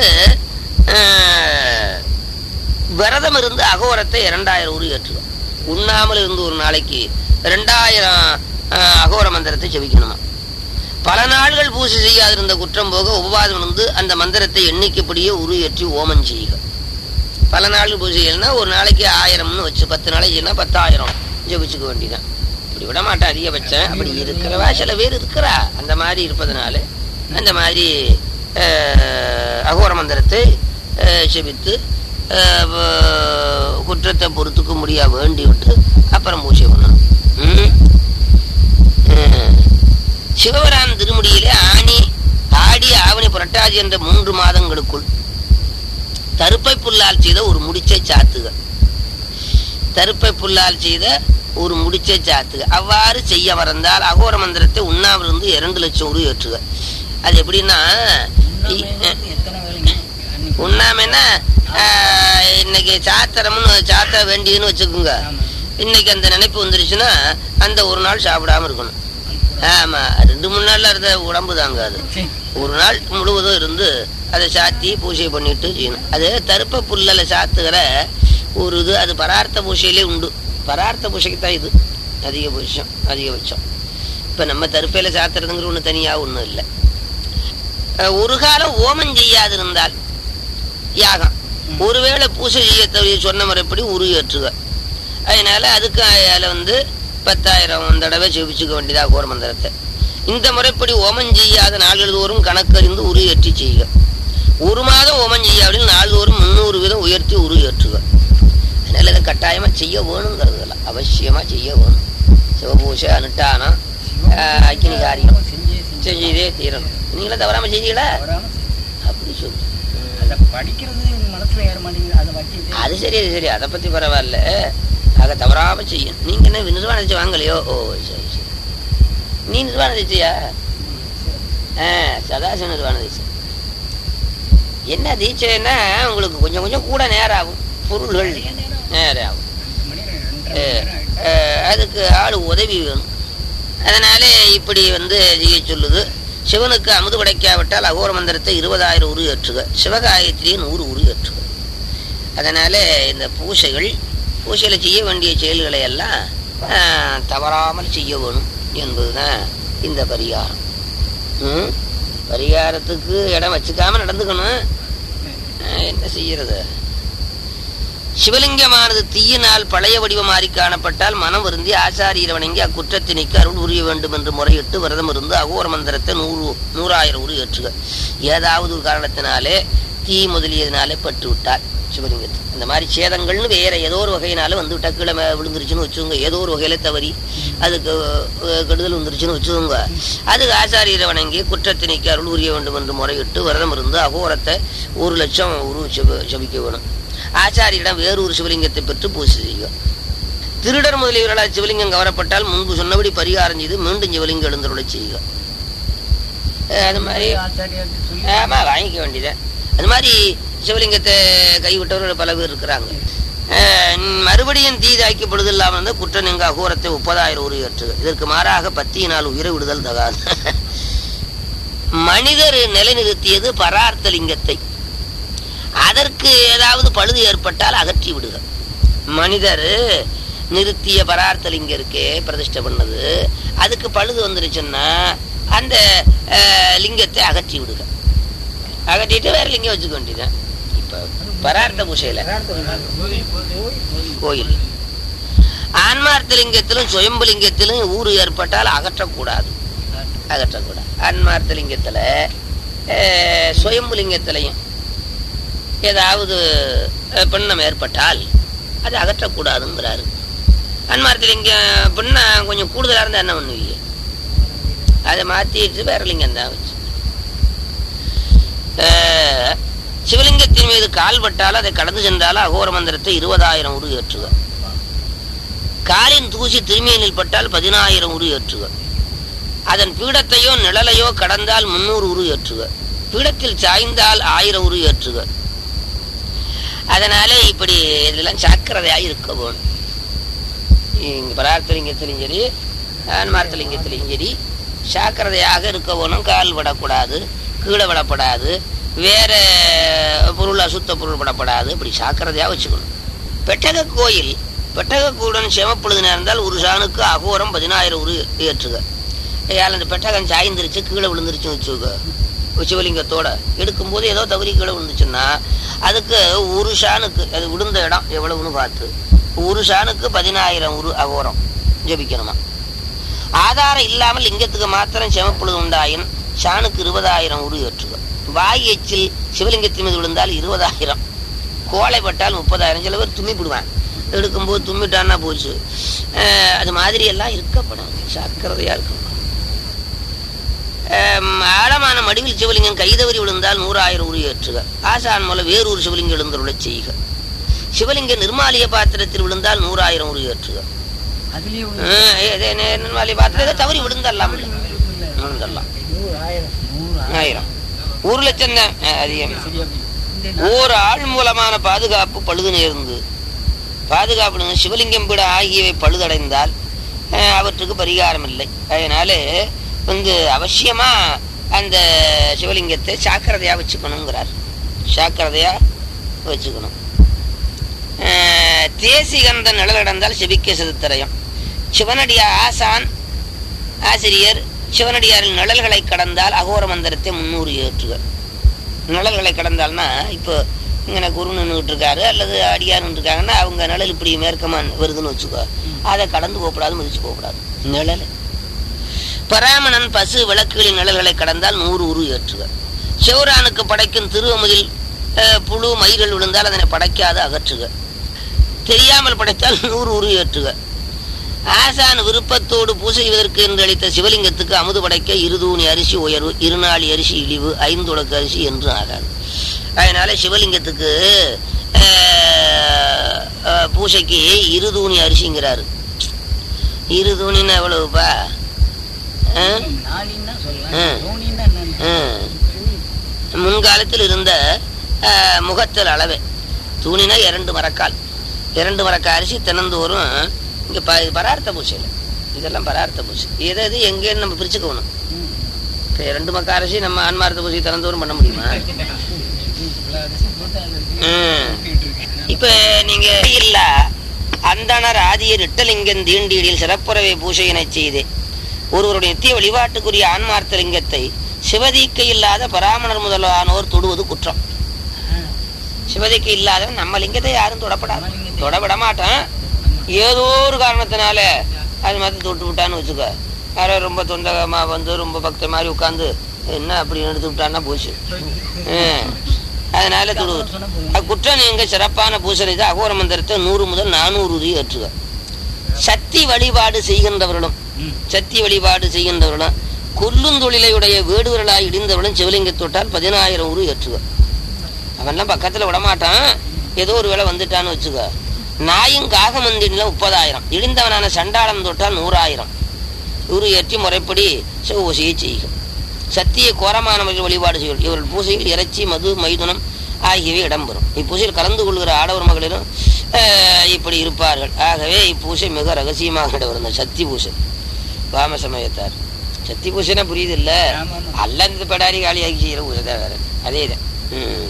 அஹ், விரதம் இருந்து அகோரத்தை இரண்டாயிரம் உரு ஏற்றுவோம் உண்ணாமல் இருந்து ஒரு நாளைக்கு ரெண்டாயிரம் அஹ், அகோர மந்திரத்தை செவிக்கணுமா பல நாள்கள் பூஜை செய்யாதிருந்த குற்றம் போக உபவாதம் இருந்து அந்த மந்திரத்தை எண்ணிக்கைப்படியே உரு ஏற்றி ஓமம் செய்யுக பல நாள் பூஜை செய்யணும்னா ஒரு நாளைக்கு ஆயிரம்னு வச்சு பத்து நாளைக்கு செய்யணும்னா பத்தாயிரம் ஜெபிச்சுக்க வேண்டியதான் இப்படி விட மாட்டேன் அதிகபட்சம் அப்படி இருக்கிறவா சில பேர் இருக்கிறா அந்த மாதிரி இருப்பதனால அந்த மாதிரி அஹ், அகோர மந்திரத்தை அஹ், செபித்து அஹ், வ- குற்றத்தை பொறுத்துக்க முடியா வேண்டி விட்டு அப்புறம் பூஜை பண்ணணும் ம்? ம். சிவபுரான் திருமுடியிலே ஆணி ஆடி ஆவணி புரட்டாதி என்ற மூன்று மாதங்களுக்குள் தருப்பை புல்லால் செய்த ஒரு முடிச்சை சாத்துக தருப்பை புல்லால் செய்த ஒரு முடிச்சை சாத்துக அவ்வாறு செய்ய மறந்தால் அகோர மந்திரத்தை உண்ணாவிலிருந்து இரண்டு லட்சம் உரு ஏற்றுக அது எப்படின்னா இ- எத்தனை வேலைங்க அன்னைக்கு உண்ணாமைன்னா ஆஹ், இன்னைக்கு சாத்திரம்னு சாத்த வேண்டியதுன்னு வச்சுக்கோங்க ஆமா இன்னைக்கு அந்த நினைப்பு வந்துருச்சுன்னா அந்த ஒரு நாள் சாப்பிடாம இருக்கணும் ஆமா ரெண்டு மூணு நாள்ல இருந்த உடம்பு தாங்காது சரி. ஒரு நாள் முழுவதும் இருந்து அதை சாத்தி பூஜை பண்ணிட்டு செய்யணும் அது தருப்ப புல்லல சாத்துகிற ஒரு இது அது பரார்த்த பூஜையிலே உண்டு பரார்த்த பூஜைக்கு தான் இது அதிகபட்சம் அதிகபட்சம் இப்ப நம்ம தருப்பையில சாத்துறதுங்கிற ஒண்ணு தனியா ஒண்ணும் இல்லை அஹ் ஒரு காலம் ஓமம் செய்யாதிருந்தால் யாகம் ஒருவேளை பூஜை செய்ய தவறி சொன்ன முறைப்படி உரு ஏற்றுக அதனால அதுக்கு அதில் வந்து பத்தாயிரம் தடவை ஜெபிச்சுக்க வேண்டியதா கோர மந்திரத்தை இந்த முறைப்படி ஓமம் செய்யாத நாள்கள் தோறும் கணக்கறிந்து உரு ஏற்றி செய்க ஒரு மாதம் ஓமம் செய்யாவிடில் நாள்தோறும் முந்நூறு வீதம் உயர்த்தி உரு ஏற்றுக அதனால இதை கட்டாயமா செய்ய வேணுங்கிறதுல அவசியமா செய்ய வேணும் சிவபூஷை அனுட்டானம் ஆஹ், அக்கினி காரியம் செஞ்சே செஞ்சு செஞ்சதே தீரணும் நீங்களே தவறாம செய்தீங்களா தவறாம செஞ்சு. அப்படி சொல்லு அதை படிக்கிறது எங்க மனசுல ஏற மாட்டேங்குது அதை வச்சு அது சரி அது சரி அதை பத்தி பரவாயில்ல ஆக தவறாம செய்யும் நீங்க என்ன நிர்வாணம் வச்சு வாங்கலையோ ஓ சரி சரி நீ நிர்வாணம் வச்சியா ஆ, சதாசிவ நிர்வாண தீட்சை என்ன தீட்சைன்னா உங்களுக்கு கொஞ்சம் கொஞ்சம் கூட நேரம் ஆகும் பொருள்கள் நிறைய நேரம் நேரம் ஆகும் ரெண்டு மணி நேரம், ரெண்டரை ஏ, மணி நேரம் ஆயிடுச்சு. அஹ், அதுக்கு ஆள் உதவி வேணும் அதனாலே இப்படி வந்து செய்ய சொல்லுது சிவனுக்கு அமுது படைக்காவிட்டால் அகோர மந்திரத்தை இருபதாயிரம் உரு ஏற்றுக சிவகாயத்திலேயே நூறு உரு ஏற்றுக அதனால இந்த பூசைகள் பூசையில் செய்ய வேண்டிய செயல்களை எல்லாம் அஹ், தவறாமல் செய்ய வேணும் என்பதுதான் இந்த பரிகாரம் ம்? பரிகாரத்துக்கு இடம் வச்சுக்காம நடந்துக்கணும் அஹ், என்ன செய்யறது சிவலிங்கமானது தீயினால் பழைய வடிவம் மாறி காணப்பட்டால் மனம் வருந்தி ஆசாரியர் வணங்கி அக்குற்றத்தினைக்கு அருள் உரிய வேண்டும் என்று முறையிட்டு விரதம் இருந்து அகோர மந்திரத்தை நூறு நூறாயிரம் உரு ஏற்றுக ஏதாவது ஒரு காரணத்தினாலே தீ முதலியதினாலே பட்டு விட்டால் சிவலிங்கத்தை இந்த மாதிரி சேதங்கள்னு வேற ஏதோ ஒரு வகையினால வந்து விட்டா கீழே மே- விழுந்துருச்சுன்னு வச்சுக்கோங்க ஏதோ ஒரு வகையில தவறி அதுக்கு அஹ், கெடுதல் வந்துருச்சுன்னு வச்சுக்கோங்க அதுக்கு ஆசாரியரை வணங்கி குற்றத்தினைக்கு அருள் உரிய வேண்டும் என்று முறையிட்டு விரதம் இருந்து அகோரத்தை ஒரு லட்சம் உரு செப- செபிக்க வேணும் ஆச்சாரியிடம் வேறொரு சிவலிங்கத்தை பெற்று பூஜை செய்யும் திருடர் முதலியவர்களால் சிவலிங்கம் கவரப்பட்டால் முன்பு சொன்னபடி பரிகாரம் செய்து மீண்டும் சிவலிங்கம் எழுந்தருளை செய்யுக அஹ் அது மாதிரி ஆச்சாரியார்கிட்ட சொல்லி ஆமா வாங்கிக்க வேண்டியது அது மாதிரி சிவலிங்கத்தை கைவிட்டவர்கள் பல பேர் இருக்கிறாங்க அஹ் மறுபடியும் தீதாக்கி பொழுது இல்லாமல் இருந்தால் குற்றம் எங்க அகோரத்தை முப்பதாயிரம் உரு ஏற்றுக இதற்கு மாறாக பத்தியினால் உயிரை விடுதல் தகாது மனிதர் நிலைநிறுத்தியது பரார்த்த லிங்கத்தை அதற்கு ஏதாவது பழுது ஏற்பட்டால் அகற்றி விடுக மனிதர் நிறுத்திய பரார்த்த லிங்கம் இருக்கே பிரதிஷ்டை பண்ணது அதுக்கு பழுது வந்துருச்சுன்னா அந்த அஹ், லிங்கத்தை அகற்றி விடுக அகற்றிட்டு வேற லிங்கம் வச்சுக்க வேண்டியதுதான் இப்ப பரார்த்த பூசையில கோயில் ஆன்மார்த்த லிங்கத்திலும் சுயம்பு லிங்கத்திலும் ஊறு ஏற்பட்டால் அகற்றக்கூடாது அகற்றக்கூடாது ஆன்மார்த்த லிங்கத்துல அஹ், சுயம்பு லிங்கத்திலையும் ஏதாவது அஹ், பின்னம் ஏற்பட்டால் அது அகற்றக்கூடாதுங்கிறாரு ஆன்மார்த்த லிங்கம் பின்னம் கொஞ்சம் கூடுதலா இருந்தா என்ன பண்ணுவீங்க அதை மாத்திட்டு வேற லிங்கம் தான் வச்சு அஹ், சிவலிங்கத்தின் மீது கால் பட்டால் அதை கடந்து சென்றால் அகோர மந்திரத்தை இருபதாயிரம் உரு ஏற்றுக காலின் தூசி திருமேனில் பட்டால் பதினாயிரம் உரு ஏற்றுக அதன் பீடத்தையோ நிழலையோ கடந்தால் முன்னூறு உரு ஏற்றுக பீடத்தில் சாய்ந்தால் ஆயிரம் உரு ஏற்றுக அதனால இப்படி இதெல்லாம் ஜாக்கிரதையாக இருக்க வேணும் இங்க பரார்த்தலிங்கத்திலையும் சரி ஆன்மார்த்தலிங்கத்திலையும் சரி ஜாக்கிரதையாக இருக்க வேணும் கால் விடக்கூடாது கீழே விடப்படாது வேற பொருள் அசுத்த பொருள் விடப்படாது இப்படி ஜாக்கிரதையாக வச்சுக்கணும் பெட்டக கோயில் பெட்டக கூடன் செமப்பொழுது நேர்ந்தால் ஒரு சாணுக்கு அகோரம் பதினாயிரம் உரு ஏற்றுக ஏயால் அந்த பெட்டகம் சாய்ந்துருச்சு கீழே விழுந்துருச்சுன்னு வச்சுக்கோ சிவலிங்கத்தோட எடுக்கும்போது ஏதோ தவறி கீழே விழுந்துச்சுன்னா அதுக்கு ஒரு ஷானுக்கு அது விழுந்த இடம் எவ்வளவுன்னு பார்த்து ஒரு ஷானுக்கு பதினாயிரம் உரு அகோரம் ஜபிக்கணுமா ஆதாரம் இல்லாமல் லிங்கத்துக்கு மாத்திரம் செமப்பொழுது உண்டாயின் ஷானுக்கு இருபதாயிரம் உரு ஏற்றுக வாய் எச்சில் சிவலிங்கத்தின் மீது விழுந்தால் இருபதாயிரம் கோழைப்பட்டால் முப்பதாயிரம் சில பேர் தும்மி விடுவான் எடுக்கும்போது தும்மிட்டான்னா போச்சு அஹ் அது மாதிரி எல்லாம் இருக்கப்படும் ஜாக்கிரதையா இருக்கணும் அஹ் ஆழமான மடிவில் சிவலிங்கம் கைதவறி விழுந்தால் நூறாயிரம் உரு ஏற்றுக ஆசான் மூலம் வேறொரு சிவலிங்கம் எழுந்தருளச் செய்க சிவலிங்க நிர்மாலிய பாத்திரத்தில் விழுந்தால் நூறாயிரம் உரு ஏற்றுக அதுலயே ஒரு அஹ் இதே நி- நிர்மாலிய பாத்திரத்தை தவறி விழுந்தரலாம் விழுந்தரலாம் நூறு ஆயிரம் நூறு ஆயிரம் ஒரு லட்சம் தான் அஹ் அதிகம் சரியா போய். இந்த ஓர் ஆள் மூலமான பாதுகாப்பு பழுது நேர்ந்து பாதுகாப்பு சிவலிங்கம் பீட ஆகியவை பழுதடைந்தால் அஹ், அவற்றுக்கு பரிகாரம் இல்லை அதனால வந்து அவசியமா அந்த சிவலிங்கத்தை சாக்கிரதையா வச்சுக்கணுங்கிறார் சாக்கிரதையா வச்சுக்கணும் அஹ், தேசிகந்த நிழலடைந்தால் செபிக்க செதுத்தரையும் சிவனடியா ஆசான் ஆசிரியர் சிவனடியாரின் நிழல்களை கடந்தால் அகோர மந்திரத்தை முன்னூறு ஏற்றுக நிழல்களை கடந்தால்னா இப்போ இங்கே குரு நின்றுட்டு இருக்காரு அல்லது அடியார் இருக்காங்கன்னா அவங்க நிழல் இப்படி மேற்கமா வருதுன்னு வச்சுக்கோ அதை கடந்து போகக்கூடாது மதிச்சு போகக்கூடாது நிழல் பராமணன் பசு விளக்குகளின் நிழல்களை கடந்தால் நூறு உரு ஏற்றுக சிவரானுக்கு படைக்கும் திருவமுதில் அஹ், புழு மயிர்கள் விழுந்தால் அதனை படைக்காது அகற்றுக தெரியாமல் படைத்தால் நூறு உரு ஏற்றுக ஆசான் விருப்பத்தோடு பூசை செய்வதற்கு என்று அளித்த சிவலிங்கத்துக்கு அமுது படைக்க இருதூணி அரிசி உயர்வு இருநாளி அரிசி இழிவு ஐந்துடக்கு அரிசி என்று ஆகாது அதனால சிவலிங்கத்துக்கு ஆஹ், ஆஹ், பூசைக்கு இருதூணி அரிசிங்கிறாரு இருதூணின்னு எவ்வளவுப்பா ஆ? நாளின்னா சொல்லலாம் ஆ. தோணின்னா என்னன்னு ஆ. முன்காலத்தில் இருந்த ஆ, முகத்தல் அளவு தூணினா இரண்டு மரக்கால் இரண்டு மரக்கால் அரிசி தினந்தோறும் இங்கே ப இது பரார்த்த பூசையில் இதெல்லாம் பரார்த்த பூசை எது எது எங்கேன்னு நம்ம பிரிச்சுக்கணும் ம். இப்போ இரண்டு மக்க அரிசி நம்ம ஆன்மார்த்த பூசை தினந்தோறும் பண்ண முடியுமா இவ்வளவு அரிசி போட்டு அதுல இருக்கு. ம். ஊத்திட்டு இருக்கேன். இப்ப நீங்க இல்ல அந்தனர் ஆதியர் இட்டலிங்கன் தீண்டீடில் சிறப்புறவை பூசையினை செய்து ஒருவருடைய நித்திய வழிபாட்டுக்குரிய ஆன்மார்த்த லிங்கத்தை சிவதீக்கை இல்லாத பராமணர் முதலானோர் தொடுவது குற்றம் ஆ. சிவதீக்கை இல்லாதவன் நம்ம லிங்கத்தை யாரும் தொடப்படாது நம்ம லிங்கத்தை- தொடவிட மாட்டான் ஏதோ ஒரு காரணத்தினால அது மாதிரி தொட்டு விட்டான்னு வச்சுக்கோ யாரோ ரொம்ப தொண்டகமா வந்து ரொம்ப பக்த மாதிரி உட்காந்து என்ன அப்படின்னு எடுத்து விட்டான்னா போச்சு ம். அதனால தொடு அப்புறம் சொன்னா போதும். அக்குற்றம் நீங்க சிறப்பான பூசணி தான் அகோர மந்திரத்தை நூறு முதல் நானூறு உரி ஏற்றுக சக்தி வழிபாடு செய்கின்றவர்களும் ம். சக்தி வழிபாடு செய்கின்றவர்களும் கொல்லுந்தொழிலையுடைய வேடுவர்களாய் இடிந்தவர்களும் சிவலிங்க தொட்டால் பதினாயிரம் உரு ஏற்றுக அவன்லாம் பக்கத்துல விடமாட்டான் ஏதோ ஒரு வேளை வந்துட்டான்னு வச்சுக்க நாயும் காகமந்தினில முப்பதாயிரம் இடிந்தவனான சண்டாளம் தொட்டால் நூறாயிரம் உரு ஏற்றி முறைப்படி சிவபூசையை செய்யும் சத்திய கோரமான முறையில் வழிபாடு செய்யும் இவர்கள் பூசையில் இறைச்சி மது மைதுனம் ஆகியவை இடம்பெறும் இப்பூசையில் கலந்து கொள்கிற ஆடவர் மகளிரும் ஆஹ், இப்படி இருப்பார்கள் ஆகவே இப்பூசை மிக ரகசியமாக இடவரும் இந்த சக்தி பூசை வாம சமயத்தார் சக்தி பூசைனா புரியுது இல்ல ஆமா, ஆமா. அல்ல இந்த படாரி காலியாக்கி செய்யற பூசை தான் வேற அதே தான் ம்.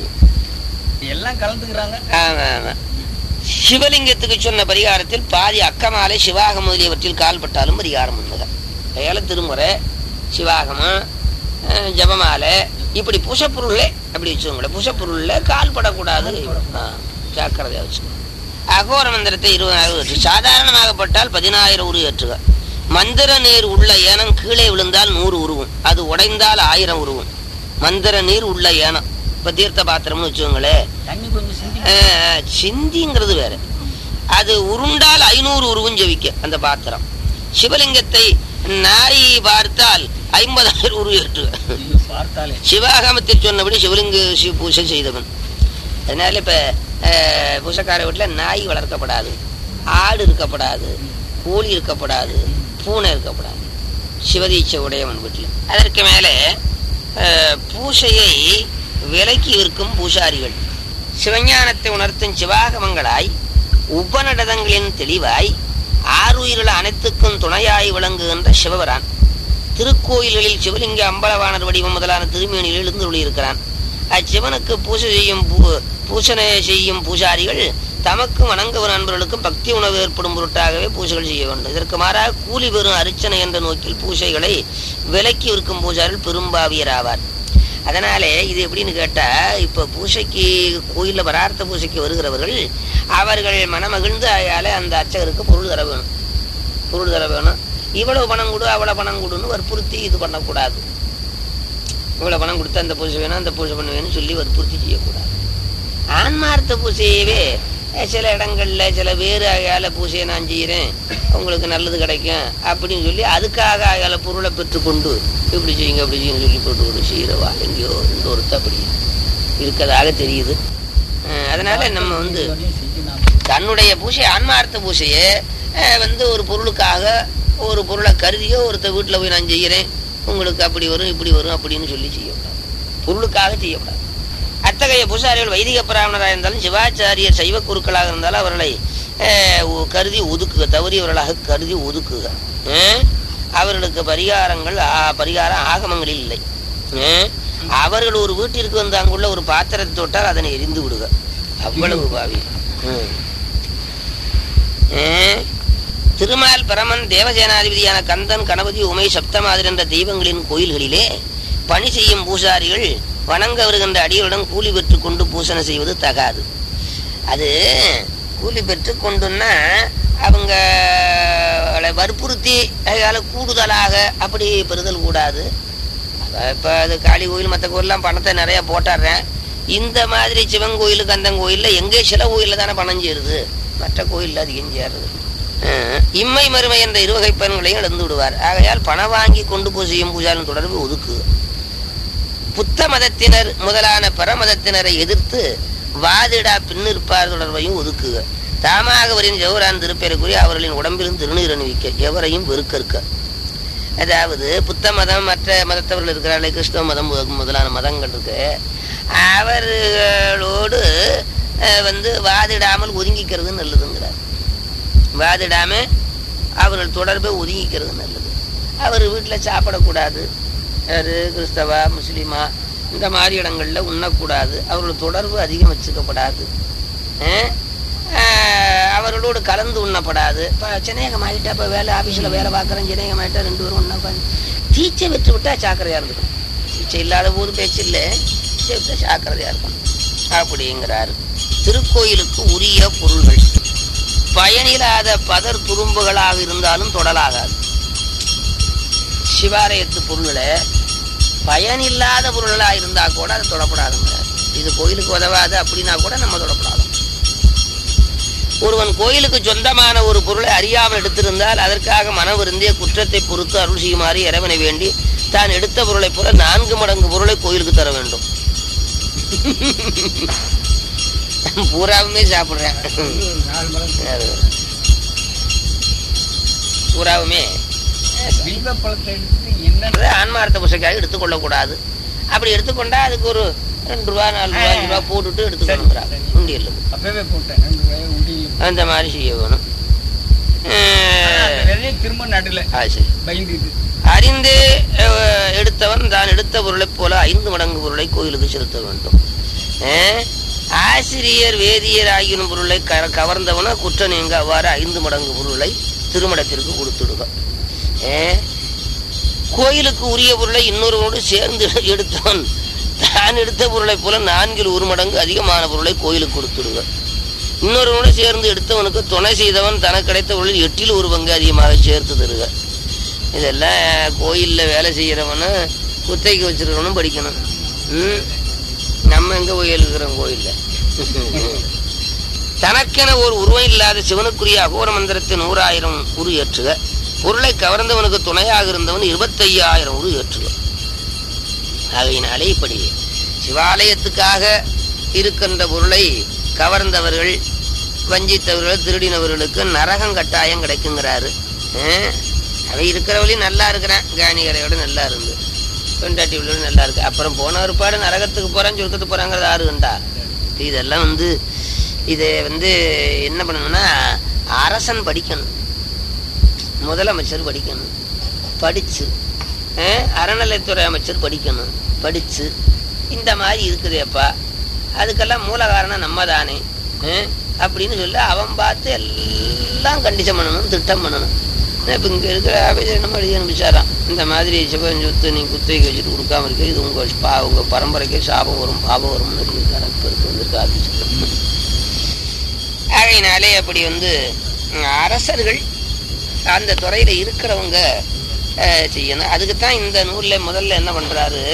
எல்லாம் கலந்துக்கிறாங்க ஆமா ஆமா சிவலிங்கத்துக்கு சொன்ன பரிகாரத்தில் பாதி அக்கமாலை சிவாகம் முதலியவற்றில் கால்பட்டாலும் பரிகாரம் உண்மைதான் ஏழ திருமுறை சிவாகமம் அஹ், ஜபமாலை இப்படி புஷப்பொருளே அப்படி வச்சுக்கோங்களேன் புஷப்பொருள்ல கால் படக்கூடாது ஆ, ஜாக்கிரதையா வச்சுக்கோங்க அகோர மந்திரத்தை இருபதாயிரம் ஏற்று சாதாரணமாகப்பட்டால் பதினாயிரம் உரு ஏற்றுக மந்திர நீர் உள்ள ஏனம் கீழே விழுந்தால் நூறு உருவும் அது உடைந்தால் ஆயிரம் உருவும் மந்திர நீர் உள்ள ஏனம் இப்ப தீர்த்த பாத்திரம்னு வச்சுக்கோங்களேன் தண்ணி கொஞ்சம் சிந்தி ஆஹ், சிந்திங்கிறது வேற அது உருண்டால் ஐநூறு உருவும் ஜெபிக்க அந்த பாத்திரம் சிவலிங்கத்தை நாய் பார்த்தால் ஐம்பதாயிரம் உரு ஏற்று ஐயோ, பார்த்தாலே சிவாகமத்தில் சொன்னபடி சிவலிங்க சிவ பூஜை செய்தவன் அதனால இப்ப ஆஹ், பூசக்கார வீட்டுல நாய் வளர்க்கப்படாது ஆடு இருக்கப்படாது கோழி இருக்கப்படாது பூனை இருக்கப்படாது சிவதீட்சை உடையவன் வீட்டில் அதற்கு மேலே ஆஹ், பூசையை விலக்கி விற்கும் பூசாரிகள் சிவஞானத்தை உணர்த்தும் சிவாகமங்களாய் உபநடதங்களின் தெளிவாய் ஆறுயிர்கள் அனைத்துக்கும் துணையாய் விளங்குகின்ற சிவபரான் திருக்கோயில்களில் சிவலிங்க அம்பலவாணர் வடிவம் முதலான திருமேனியில் எழுந்துள்ளிருக்கிறான் அச்சிவனுக்கு பூசை செய்யும் பூ- பூசனை செய்யும் பூசாரிகள் தமக்கும் வணங்குவர் நண்பர்களுக்கும் பக்தி உணவு ஏற்படும் பொருட்டாகவே பூஜைகள் செய்ய வேண்டும் இதற்கு மாறாக கூலி பெறும் அர்ச்சனை என்ற நோக்கில் பூஜைகளை விலக்கி விற்கும் பூஜாரிகள் பெரும்பாவியர் ஆவார் அதனாலே இது எப்படின்னு கேட்டா இப்ப பூசைக்கு கோயில்ல பரார்த்த பூசைக்கு வருகிறவர்கள் அவர்கள் மனமகிழ்ந்து அயால அந்த அர்ச்சகருக்கு பொருள் தர வேணும் பொருள் தர வேணும் இவ்வளவு பணம் கொடு அவ்வளவு பணம் கொடுன்னு வற்புறுத்தி இது பண்ணக்கூடாது இவ்வளவு பணம் கொடுத்து அந்த பூஜை வேணும் அந்த பூஜை பண்ணுவேன்னு சொல்லி வற்புறுத்தி செய்யக்கூடாது ஆன்மார்த்த பூஜையவே அஹ், சில இடங்கள்ல சில பேர் அயால பூஜையை நான் செய்கிறேன் உங்களுக்கு நல்லது கிடைக்கும் அப்படின்னு சொல்லி அதுக்காக அயால பொருளை பெற்றுக்கொண்டு இப்படி செய்யுங்க அப்படி செய்யுங்க சொல்லி போட்டு ஒரு செய்கிறவா எங்கேயோ இந்த ஒருத்த அப்படி இருக்கதாக தெரியுது அஹ், அதனால நம்ம வந்து செய்யலாம் தன்னுடைய பூசை ஆன்மார்த்த பூசையை அஹ், வந்து ஒரு பொருளுக்காக ஒரு பொருளை கருதியோ ஒருத்த வீட்டில் போய் நான் செய்கிறேன் உங்களுக்கு அப்படி வரும் இப்படி வரும் அப்படின்னு சொல்லி செய்யக்கூடாது பொருளுக்காக செய்யக்கூடாது அத்தகைய பூசாரிகள் வைதிக பிராமணராக இருந்தாலும் சிவாச்சாரியர் சைவ குருக்களாக இருந்தாலும் அவர்களை அஹ், ஒ- கருதி ஒதுக்குக தவறியவர்களாக கருதி ஒதுக்குக அஹ், அவர்களுக்கு பரிகாரங்கள் ஆ- பரிகாரம் ஆகமங்களில் இல்லை அஹ், அவர்கள் ஒரு வீட்டிற்கு வந்து அங்குள்ள ஒரு பாத்திரத்தை தொட்டால் அதனை எரிந்து விடுக அவ்வளவு பாவி ம். அஹ், திருமால் பரமன் தேவசேனாதிபதியான கந்தன் கணபதி உமை சப்தமாதிரி என்ற தெய்வங்களின் கோயில்களிலே பணி செய்யும் பூசாரிகள் வணங்க வருகின்ற அடிகளுடன் கூலி பெற்று கொண்டு பூசனை செய்வது தகாது அது கூலி பெற்று கொண்டுன்னா அவங்க வற்புறுத்தி அதனால கூடுதலாக அப்படி பெறுதல் கூடாது இப்போ அது காளி கோயில் மற்ற கோயிலெலாம் பணத்தை நிறைய போட்டுடுறேன் இந்த மாதிரி சிவன் கோயில் கந்தன் கோயிலில் எங்கே சில கோயிலில் தானே பணம் சேருது மற்ற கோயிலில் அதிகம் சேருது அஹ், இம்மை மறுமை என்ற இருவகை பலன்களையும் இழந்து விடுவார் ஆகையால் பணம் வாங்கி கொண்டு போய் செய்யும் பூஜாரின் தொடர்பு ஒதுக்கு புத்த மதத்தினர் முதலான பரமதத்தினரை எதிர்த்து வாதிடா பின்னிருப்பார் தொடர்பையும் ஒதுக்குக தாமாக வரின் ஜெவரான் திருப்பெயரை கூறி அவர்களின் உடம்பிலும் திருநீர் அணிவிக்க எவரையும் வெறுக்கற்க அதாவது புத்த மதம் மற்ற மதத்தவர்கள் இருக்கிறார்களே கிறிஸ்தவ மதம் முத- முதலான மதங்கள் இருக்கு அவர்களோடு அஹ், வந்து வாதிடாமல் ஒதுங்கிக்கிறது நல்லதுங்கிறார் வாதிடாம அவர்கள் தொடர்பை ஒதுங்கிக்கிறது நல்லது அவர் வீட்டில் சாப்பிடக்கூடாது யாரு கிறிஸ்தவா முஸ்லீமா இந்த மாதிரி இடங்கள்ல உண்ணக்கூடாது அவரோட தொடர்பு அதிகம் வச்சுக்கப்படாது அஹ், ஆஹ், அவர்களோடு கலந்து உண்ணப்படாது இப்போ சென்னையகம் ஆகிட்டா இப்போ வேலை ஆஃபீஸில் வேலை பார்க்குறேன் சென்னையகம் ஆகிட்டா ரெண்டு பேரும் ஒன்றா உட்காந்து தீச்சை விட்டு விட்டா சாக்கிரதையாக இருந்துக்கும் தீச்சை இல்லாத போது பேச்சு இல்லை தீச்சை விட்டா சாக்கிரதையாக இருக்கும் அப்படிங்கிறாரு திருக்கோயிலுக்கு உரிய பொருள்கள் பயனில்லாத பதர் துரும்புகளாக இருந்தாலும் தொடலாகாது சிவாலயத்து பொருள்களை பயனில்லாத பொருள்களாக இருந்தா கூட அது தொடப்படாதுங்க இது கோயிலுக்கு உதவாது அப்படின்னா கூட நம்ம தொடப்படாது ஒருவன் கோயிலுக்கு சொந்தமான ஒரு பொருளை அறியாமல் எடுத்திருந்தால் அதற்காக மன வருந்திய குற்றத்தை பொறுத்து அருள் செய்யுமாறு இறைவனை வேண்டி தான் எடுத்த பொருளைப் போல நான்கு மடங்கு பொருளை கோயிலுக்கு தர வேண்டும் பூராவுமே சாப்பிடுறேன் நாலு மரம் அது பூராவுமே வில்வ பழத்தை எடுத்து என்ன அது ஆன்மார்த்த புசைக்காக எடுத்துக்கொள்ளக்கூடாது அப்படி எடுத்துக்கொண்டா அதுக்கு ஒரு ரெண்டு ரூபா நாலு ரூபா அஞ்சு ரூபா போட்டுட்டு எடுத்துக்கணுங்கிறாங்க சரி. உண்டியல் அப்பவே போட்டேன் ரெண்டு ரூபாய் உண்டியில் அந்த மாதிரி செய்ய வேணும் அஹ், வெள்ளையை திரும்ப நடுல அது சரி பயந்துது அறிந்து அஹ், எடுத்தவன் தான் எடுத்த பொருளைப் போல ஐந்து மடங்கு பொருளை கோயிலுக்கு செலுத்த வேண்டும் அஹ், ஆசிரியர் வேதியர் ஆகியும் பொருளை க கவர்ந்தவன குற்ற நீங்க அவ்வாறு ஐந்து மடங்கு பொருளை திருமணத்திற்கு கொடுத்துடுக அஹ், கோயிலுக்கு உரிய பொருளை இன்னொருவனோடு சேர்ந்து எடுத்தவன் தான் எடுத்த பொருளைப் போல நான்கில் ஒரு மடங்கு அதிகமான பொருளை கோயிலுக்கு கொடுத்துடுக இன்னொருவனோடு சேர்ந்து எடுத்தவனுக்கு துணை செய்தவன் தனக்கு கிடைத்த பொருளில் எட்டில் ஒரு பங்கு அதிகமாக சேர்த்து தருக இதெல்லாம் கோயிலில் வேலை செய்கிறவனும் குத்தைக்கு வச்சிருக்கவனும் படிக்கணும் ம் நம்ம எங்கே போய் எழுதுகிறோம் கோயிலில் தனக்கென ஒரு உருவம் இல்லாத சிவனுக்குரிய அகோர மந்திரத்தை நூறாயிரம் உரு ஏற்றுக பொருளை கவர்ந்தவனுக்கு துணையாக இருந்தவன் இருபத்தையாயிரம் உரு ஏற்றுக ஆகையினாலே இப்படி சிவாலயத்துக்காக இருக்கின்ற பொருளை கவர்ந்தவர்கள் வஞ்சித்தவர்கள் திருடினவர்களுக்கு நரகம் கட்டாயம் கிடைக்குங்கிறாரு அஹ், அவன் இருக்கிறவளையும் நல்லா இருக்கிறான் காணிகரையோட நல்லா இருந்து பெண்டாட்டி உள்ளோட நல்லா இருக்கு அப்புறம் போன ஒருபாடு நரகத்துக்கு போறான் சொர்க்கத்துக்கு போறாங்கிறது ஆறு கண்டா இதெல்லாம் வந்து இதை வந்து என்ன பண்ணணும்னா அரசன் படிக்கணும் முதலமைச்சர் படிக்கணும் படிச்சு அஹ், அறநிலைத்துறை அமைச்சர் படிக்கணும் படிச்சு இந்த மாதிரி இருக்குதேப்பா அதுக்கெல்லாம் மூல காரணம் நம்ம தானே அஹ், அப்படின்னு சொல்லி அவன் பார்த்து எல்லாம் கண்டிஷன் பண்ணணும் திட்டம் பண்ணணும் இப்போ இங்கே இருக்கிற ஆஃபீஸர் நம்ம எழுதி அனுப்பிச்சாராம் இந்த மாதிரி சிவன் சொத்து நீ குத்தகைக்கு வச்சுட்டு கொடுக்காம இருக்க இது உங்கள் பா உங்கள் பரம்பரைக்கே சாபம் வரும் பாபம் வரும்னு எழுதியிருக்காரு இப்போ இருக்கு வந்திருக்கு ஆஃபீஸர் ஆகையினாலே அப்படி வந்து ம், அரசர்கள் அந்த துறையில இருக்கிறவங்க அஹ், செய்யணும் அதுக்கு தான் இந்த நூல்ல முதல்ல என்ன பண்றாரு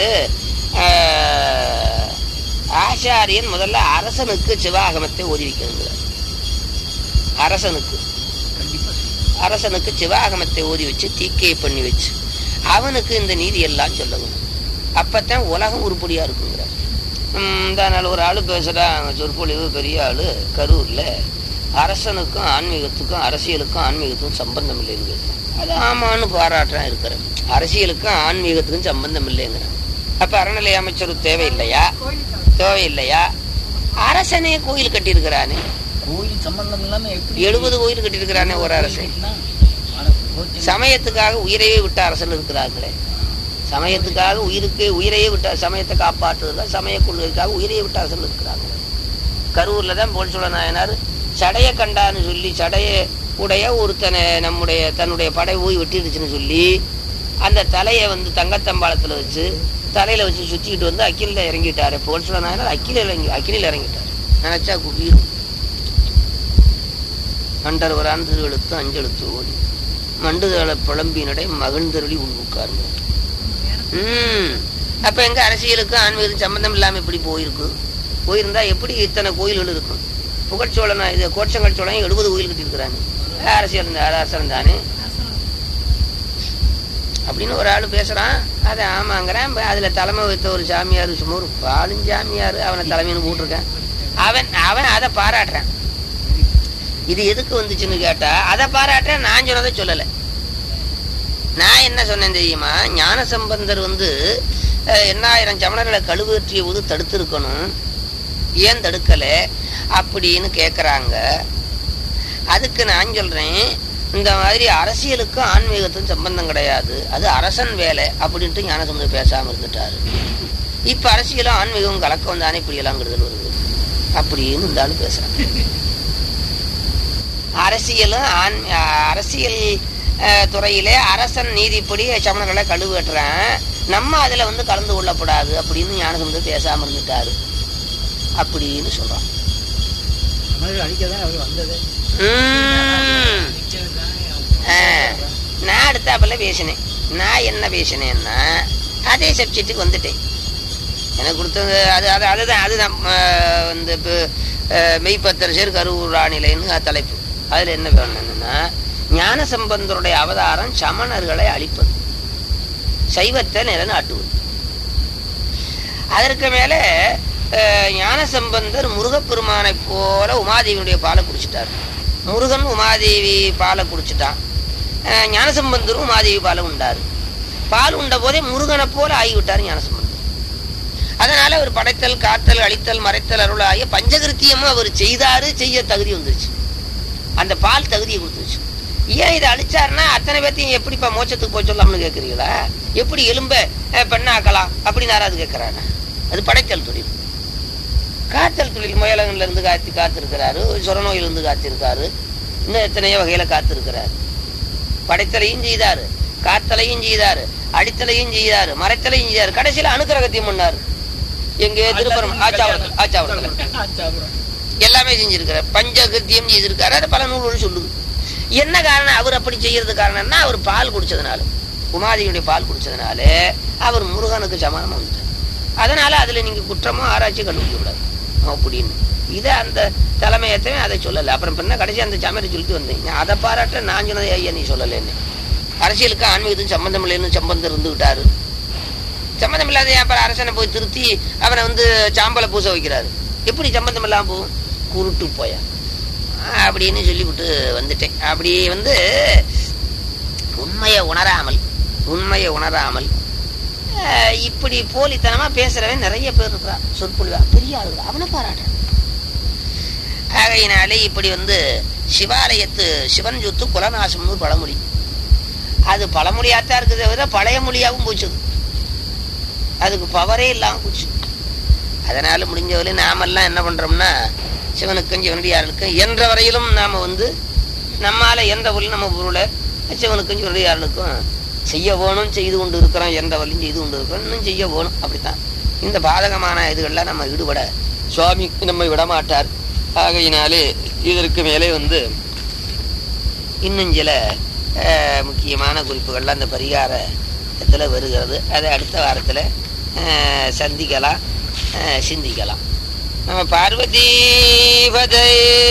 அஹ், ஆச்சாரியன் முதல்ல அரசனுக்கு சிவாகமத்தை ஓதி வைக்கணுங்கிறார் அரசனுக்கு கண்டிப்பா அரசனுக்கு சிவாகமத்தை ஓதி வச்சு தீக்கையை பண்ணி வச்சு அவனுக்கு இந்த நீதி எல்லாம் சொல்லணும் அப்பத்தான் உலகம் உருப்படியா இருக்குங்கிறார் இந்த நாள் ஒரு ஆள் பேசுகிறான் சொற்பொழிவு பெரிய ஆள் கரூரில் அரசனுக்கும் ஆன்மீகத்துக்கும் அரசியலுக்கும் ஆன்மீகத்துக்கும் சம்பந்தம் இல்லைன்னு பேசுகிறான் அது ஆமான்னு பாராட்டுறான் இருக்கிறேன் அரசியலுக்கும் ஆன்மீகத்துக்கும் சம்பந்தம் இல்லைங்கிறான் அப்போ அறநிலை அமைச்சர் தேவையில்லையா தேவையில்லையா அரசனே கோயில் கட்டியிருக்கிறானே கோயில் சம்பந்தம் இல்லாம எப்படி எழுபது கோயில் கட்டியிருக்கிறானே ஒரு அரசன் கட்டினா, அட, கோயில் சமயத்துக்காக உயிரையே விட்ட அரசன் இருக்கிறார்களே சமயத்துக்காக உயிருக்கு உயிரையே விட்ட சமயத்தை காப்பாற்றுறதுல சமய கொள்கைக்காக உயிரையே விட்ட அரசன் இருக்கிறாங்க கரூர்ல தான் போல் சொல்ல நாயனார் சடைய கண்டான்னு சொல்லி சடைய உடைய ஒருத்தனை நம்முடைய தன்னுடைய படை போய் வெட்டிடுச்சுன்னு சொல்லி அந்த தலையை வந்து தங்கத்தம்பாளத்துல வச்சு தலையில வச்சு சுத்திக்கிட்டு வந்து அக்கினில இறங்கிட்டாரு போல் சொல்ல நாயனார் அக்கில இறங்கி அக்கினில இறங்கிட்டார் நினைச்சா குபீரும் அண்டர் வரான் திருவெழுத்து அஞ்செழுத்து ஓடி மண்டுதள புலம்பினடை மகிழ்ந்தருளி உள்புக்காருங்க ம் அப்ப எங்க அரசியலுக்கு ஆன்மீகத்துக்கு சம்பந்தம் இல்லாம எப்படி போயிருக்கு போயிருந்தா எப்படி இத்தனை கோயில்கள் இருக்கும் புகழ்ச்சோழனா இது கோச்சங்கள் சோழன் எழுபது கோயில் கட்டியிருக்கிறாங்க அரசியல் இந்த அரசன் தானே அப்படின்னு ஒரு ஆள் பேசுறான் அதை ஆமாங்கிறான் இப்ப அதுல தலைமை வைத்த ஒரு சாமியார் சும்மா ஒரு பாலுஞ்சாமியார் அவனை தலைமைன்னு போட்டிருக்கான் அவன் அவன் அதை பாராட்டுறான் இது எதுக்கு வந்துச்சுன்னு கேட்டா அதை பாராட்டுறேன் நான் சொன்னதை சொல்லலை நான் என்ன சொன்னேன் தெரியுமா ஞான சம்பந்தர் வந்து அஹ், எண்ணாயிரம் சமணர்களை கழுவேற்றிய போது தடுத்திருக்கணும் ஏன் தடுக்கல அப்படின்னு கேக்குறாங்க அதுக்கு நான் சொல்றேன் இந்த மாதிரி அரசியலுக்கும் ஆன்மீகத்துக்கும் சம்பந்தம் கிடையாது அது அரசன் வேலை அப்படின்ட்டு ஞானசம்பந்தர் பேசாம இருந்துட்டாரு இப்ப அரசியலும் ஆன்மீகம் கலக்கம் தானே இப்படி எல்லாம் கெடுதல் வருது அப்படின்னு இந்த ஆளு பேசுறாங்க அரசியலும் ஆன் அரசியல் அஹ், துறையிலே அரசன் நீதிப்படி சமணர்களை கழுவேட்டுறான் நம்ம அதுல வந்து கலந்து கொள்ளக்கூடாது அப்படின்னு ஞானசம்பந்தர் பேசாம இருந்துட்டாரு அப்படின்னு சொல்றான் தமிழர்கள் அழிக்க தான் அவர் வந்தது உம். ஆ, நான் அடுத்தாப்புல பேசினேன் நான் என்ன பேசினேன்னா அதே சப்ஜெக்ட்டுக்கு வந்துட்டேன் எனக்கு கொடுத்தது அது அது அதுதான் அதுதான் ஆஹ், வந்து இப்போ மெய்ப்பத்தரசர் கருவூர் ராணிலைன்னு தலைப்பு அதில் என்ன வேணும்னா ஞான சம்பந்தருடைய அவதாரம் சமணர்களை அழிப்பது சைவத்தை நிலநாட்டுவது அதற்கு மேலே ஞான சம்பந்தர் முருகப்பெருமானை போல உமாதேவியுடைய பாலை குடிச்சிட்டார் முருகன் உமாதேவி பாலை குடிச்சிட்டான் அஹ், ஞானசம்பந்தரும் உமாதேவி பாலை உண்டாரு பால் உண்ட போதே முருகனை போல ஆகிவிட்டார் ஞானசம்பந்தர் அதனால அவர் படைத்தல் காத்தல் அழித்தல் மறைத்தல் அருள் ஆகிய பஞ்சகிருத்தியமும் அவர் செய்தாரு செய்ய தகுதி வந்துருச்சு அந்த பால் தகுதியை கொடுத்துருச்சு ஏன் இதை அழிச்சாருன்னா அத்தனை பேர்த்தையும் எப்படிப்பா மோட்சத்துக்கு போய் சொல்லாம்னு கேட்குறீங்களா எப்படி எலும்ப அஹ், பெண்ணாக்கலாம் அப்படின்னு யாராவது கேட்குறாங்க அது படைத்தல் தொழில் காத்தல் தொழில் முயலகன்ல இருந்து காத்து காத்திருக்கிறாரு சொரநோயில இருந்து காத்திருக்காரு இன்னும் எத்தனையோ வகையில காத்திருக்கிறாரு படைத்தலையும் செய்தாரு காத்தலையும் செய்தாரு அடித்தலையும் செய்தாரு மறைத்தலையும் செய்தாரு கடைசியில அனுக்கிரகத்தையும் பண்ணாரு எங்க திருப்பரம் ஆச்சாவரத்தில் ஆச்சாவரத்தில் எல்லாமே செஞ்சிருக்கிறார் பஞ்சகிருத்தியம் செய்திருக்காரு அது பல நூல்கள் சொல்லுது என்ன காரணம் அவர் அப்படி செய்யறது காரணம்னா அவர் பால் குடிச்சதுனால உமாதியுடைய பால் குடிச்சதுனால அவர் முருகனுக்கு சமானமா வந்துட்டார் அதனால அதுல நீங்க குற்றமோ ஆராய்ச்சி கண்டுபிடிக்க கூடாது அப்படின்னு இதை அந்த தலைமையத்தவே அதை சொல்லலை அப்புறம் பின்ன கடைசி அந்த சமையலை சொல்லிட்டு வந்தேன் நான் அதை பாராட்ட நான் சொன்னதை ஐயா நீ சொல்லலைன்னு அரசியலுக்கு ஆன்மீகத்துக்கு சம்பந்தம் இல்லைன்னு சம்பந்தம் இருந்துவிட்டாரு சம்பந்தம் இல்லாத அப்புறம் அரசனை போய் திருத்தி அவனை வந்து சாம்பலை பூச வைக்கிறாரு எப்படி சம்பந்தம் இல்லாம போகும் குருட்டு போயா அப்படின்னு சொல்லிவிட்டு வந்துட்டேன் அப்படி வந்து உண்மையை உணராமல் உண்மையை உணராமல் அஹ், இப்படி போலித்தனமா பேசுறவன் நிறைய பேர் இருக்கிறான் சொற்பொழிவா பெரிய ஆளுகள் அவனை பாராட்டுறான் ஆகையினாலே இப்படி வந்து சிவாலயத்து சிவன் சொத்து குலநாசம்னு ஒரு பழமொழி அது பழமொழியாத்தான் இருக்குது தவிர பழைய மொழியாகவும் போச்சுது அதுக்கு பவரே இல்லாம போச்சு அதனால முடிஞ்சவரை நாமெல்லாம் என்ன பண்றோம்னா சிவனுக்கும் சிவனடியார்களுக்கும் என்ற வரையிலும் நாம வந்து நம்மால எந்த வழி நம்ம பொருளை சிவனுக்கும் சிவனடியார்களுக்கும் செய்ய வேணும் செய்து கொண்டு இருக்கிறோம் எந்த வழியும் செய்து கொண்டு இருக்கிறோம் இன்னும் செய்ய வேணும் அப்படித்தான் இந்த பாதகமான இதுகள்லாம் நம்ம ஈடுபட சுவாமி நம்மை விடமாட்டார் ஆகையினாலே இதற்கு மேலே வந்து இன்னும் சில அஹ், முக்கியமான குறிப்புகள்லாம் அந்த பரிகாரத்தில் வருகிறது அதை அடுத்த வாரத்தில் சந்திக்கலாம் அஹ், சிந்திக்கலாம் நம்ம பார்வதி பதை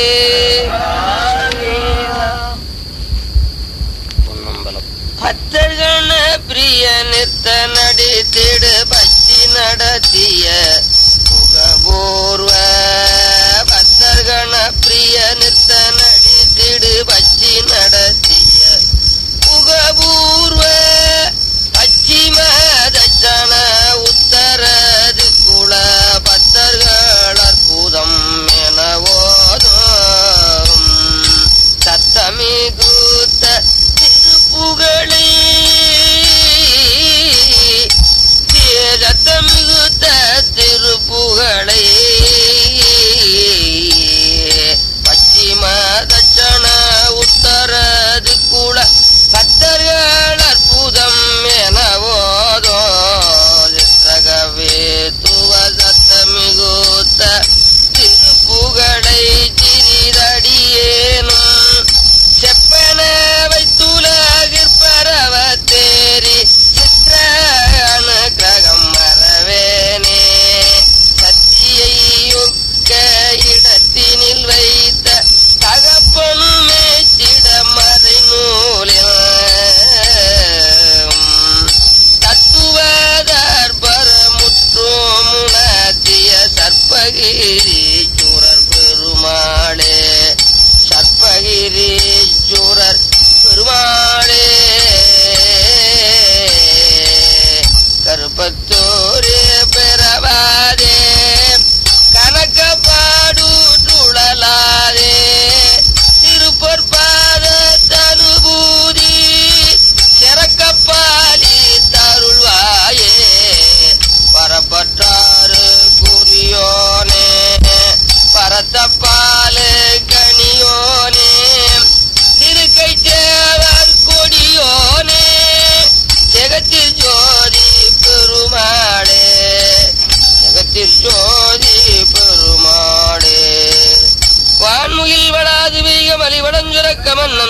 பொன்னம்பலம் பத்தர்கள பிரிய நிறுத்த நடித்திடு பக்தி நடத்திய புகபூர்வ பக்தர்கண பிரிய நிறுத்த நடித்திடு பக்தி நடத்திய புகபூர்வ பச்சிம தட்சண உத்தர திக்குள பத்தர்கள் அற்புதம் எனவோதும் சத்தமிகுத்த திருப்புகழே சத்தமிகுத்த திரு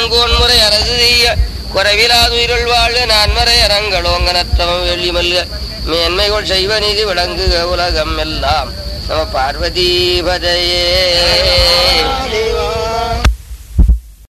கோன்முறை அரசு செய்ய குறைவிலாதுயிரல் வாழ்க நான்மறை அரங்களோங்க நற்றவம் வெள்ளி மல்க மேன்மைகள் செய்வ நீதி விளங்குக உலகம் எல்லாம் நம பார்வதி பதையே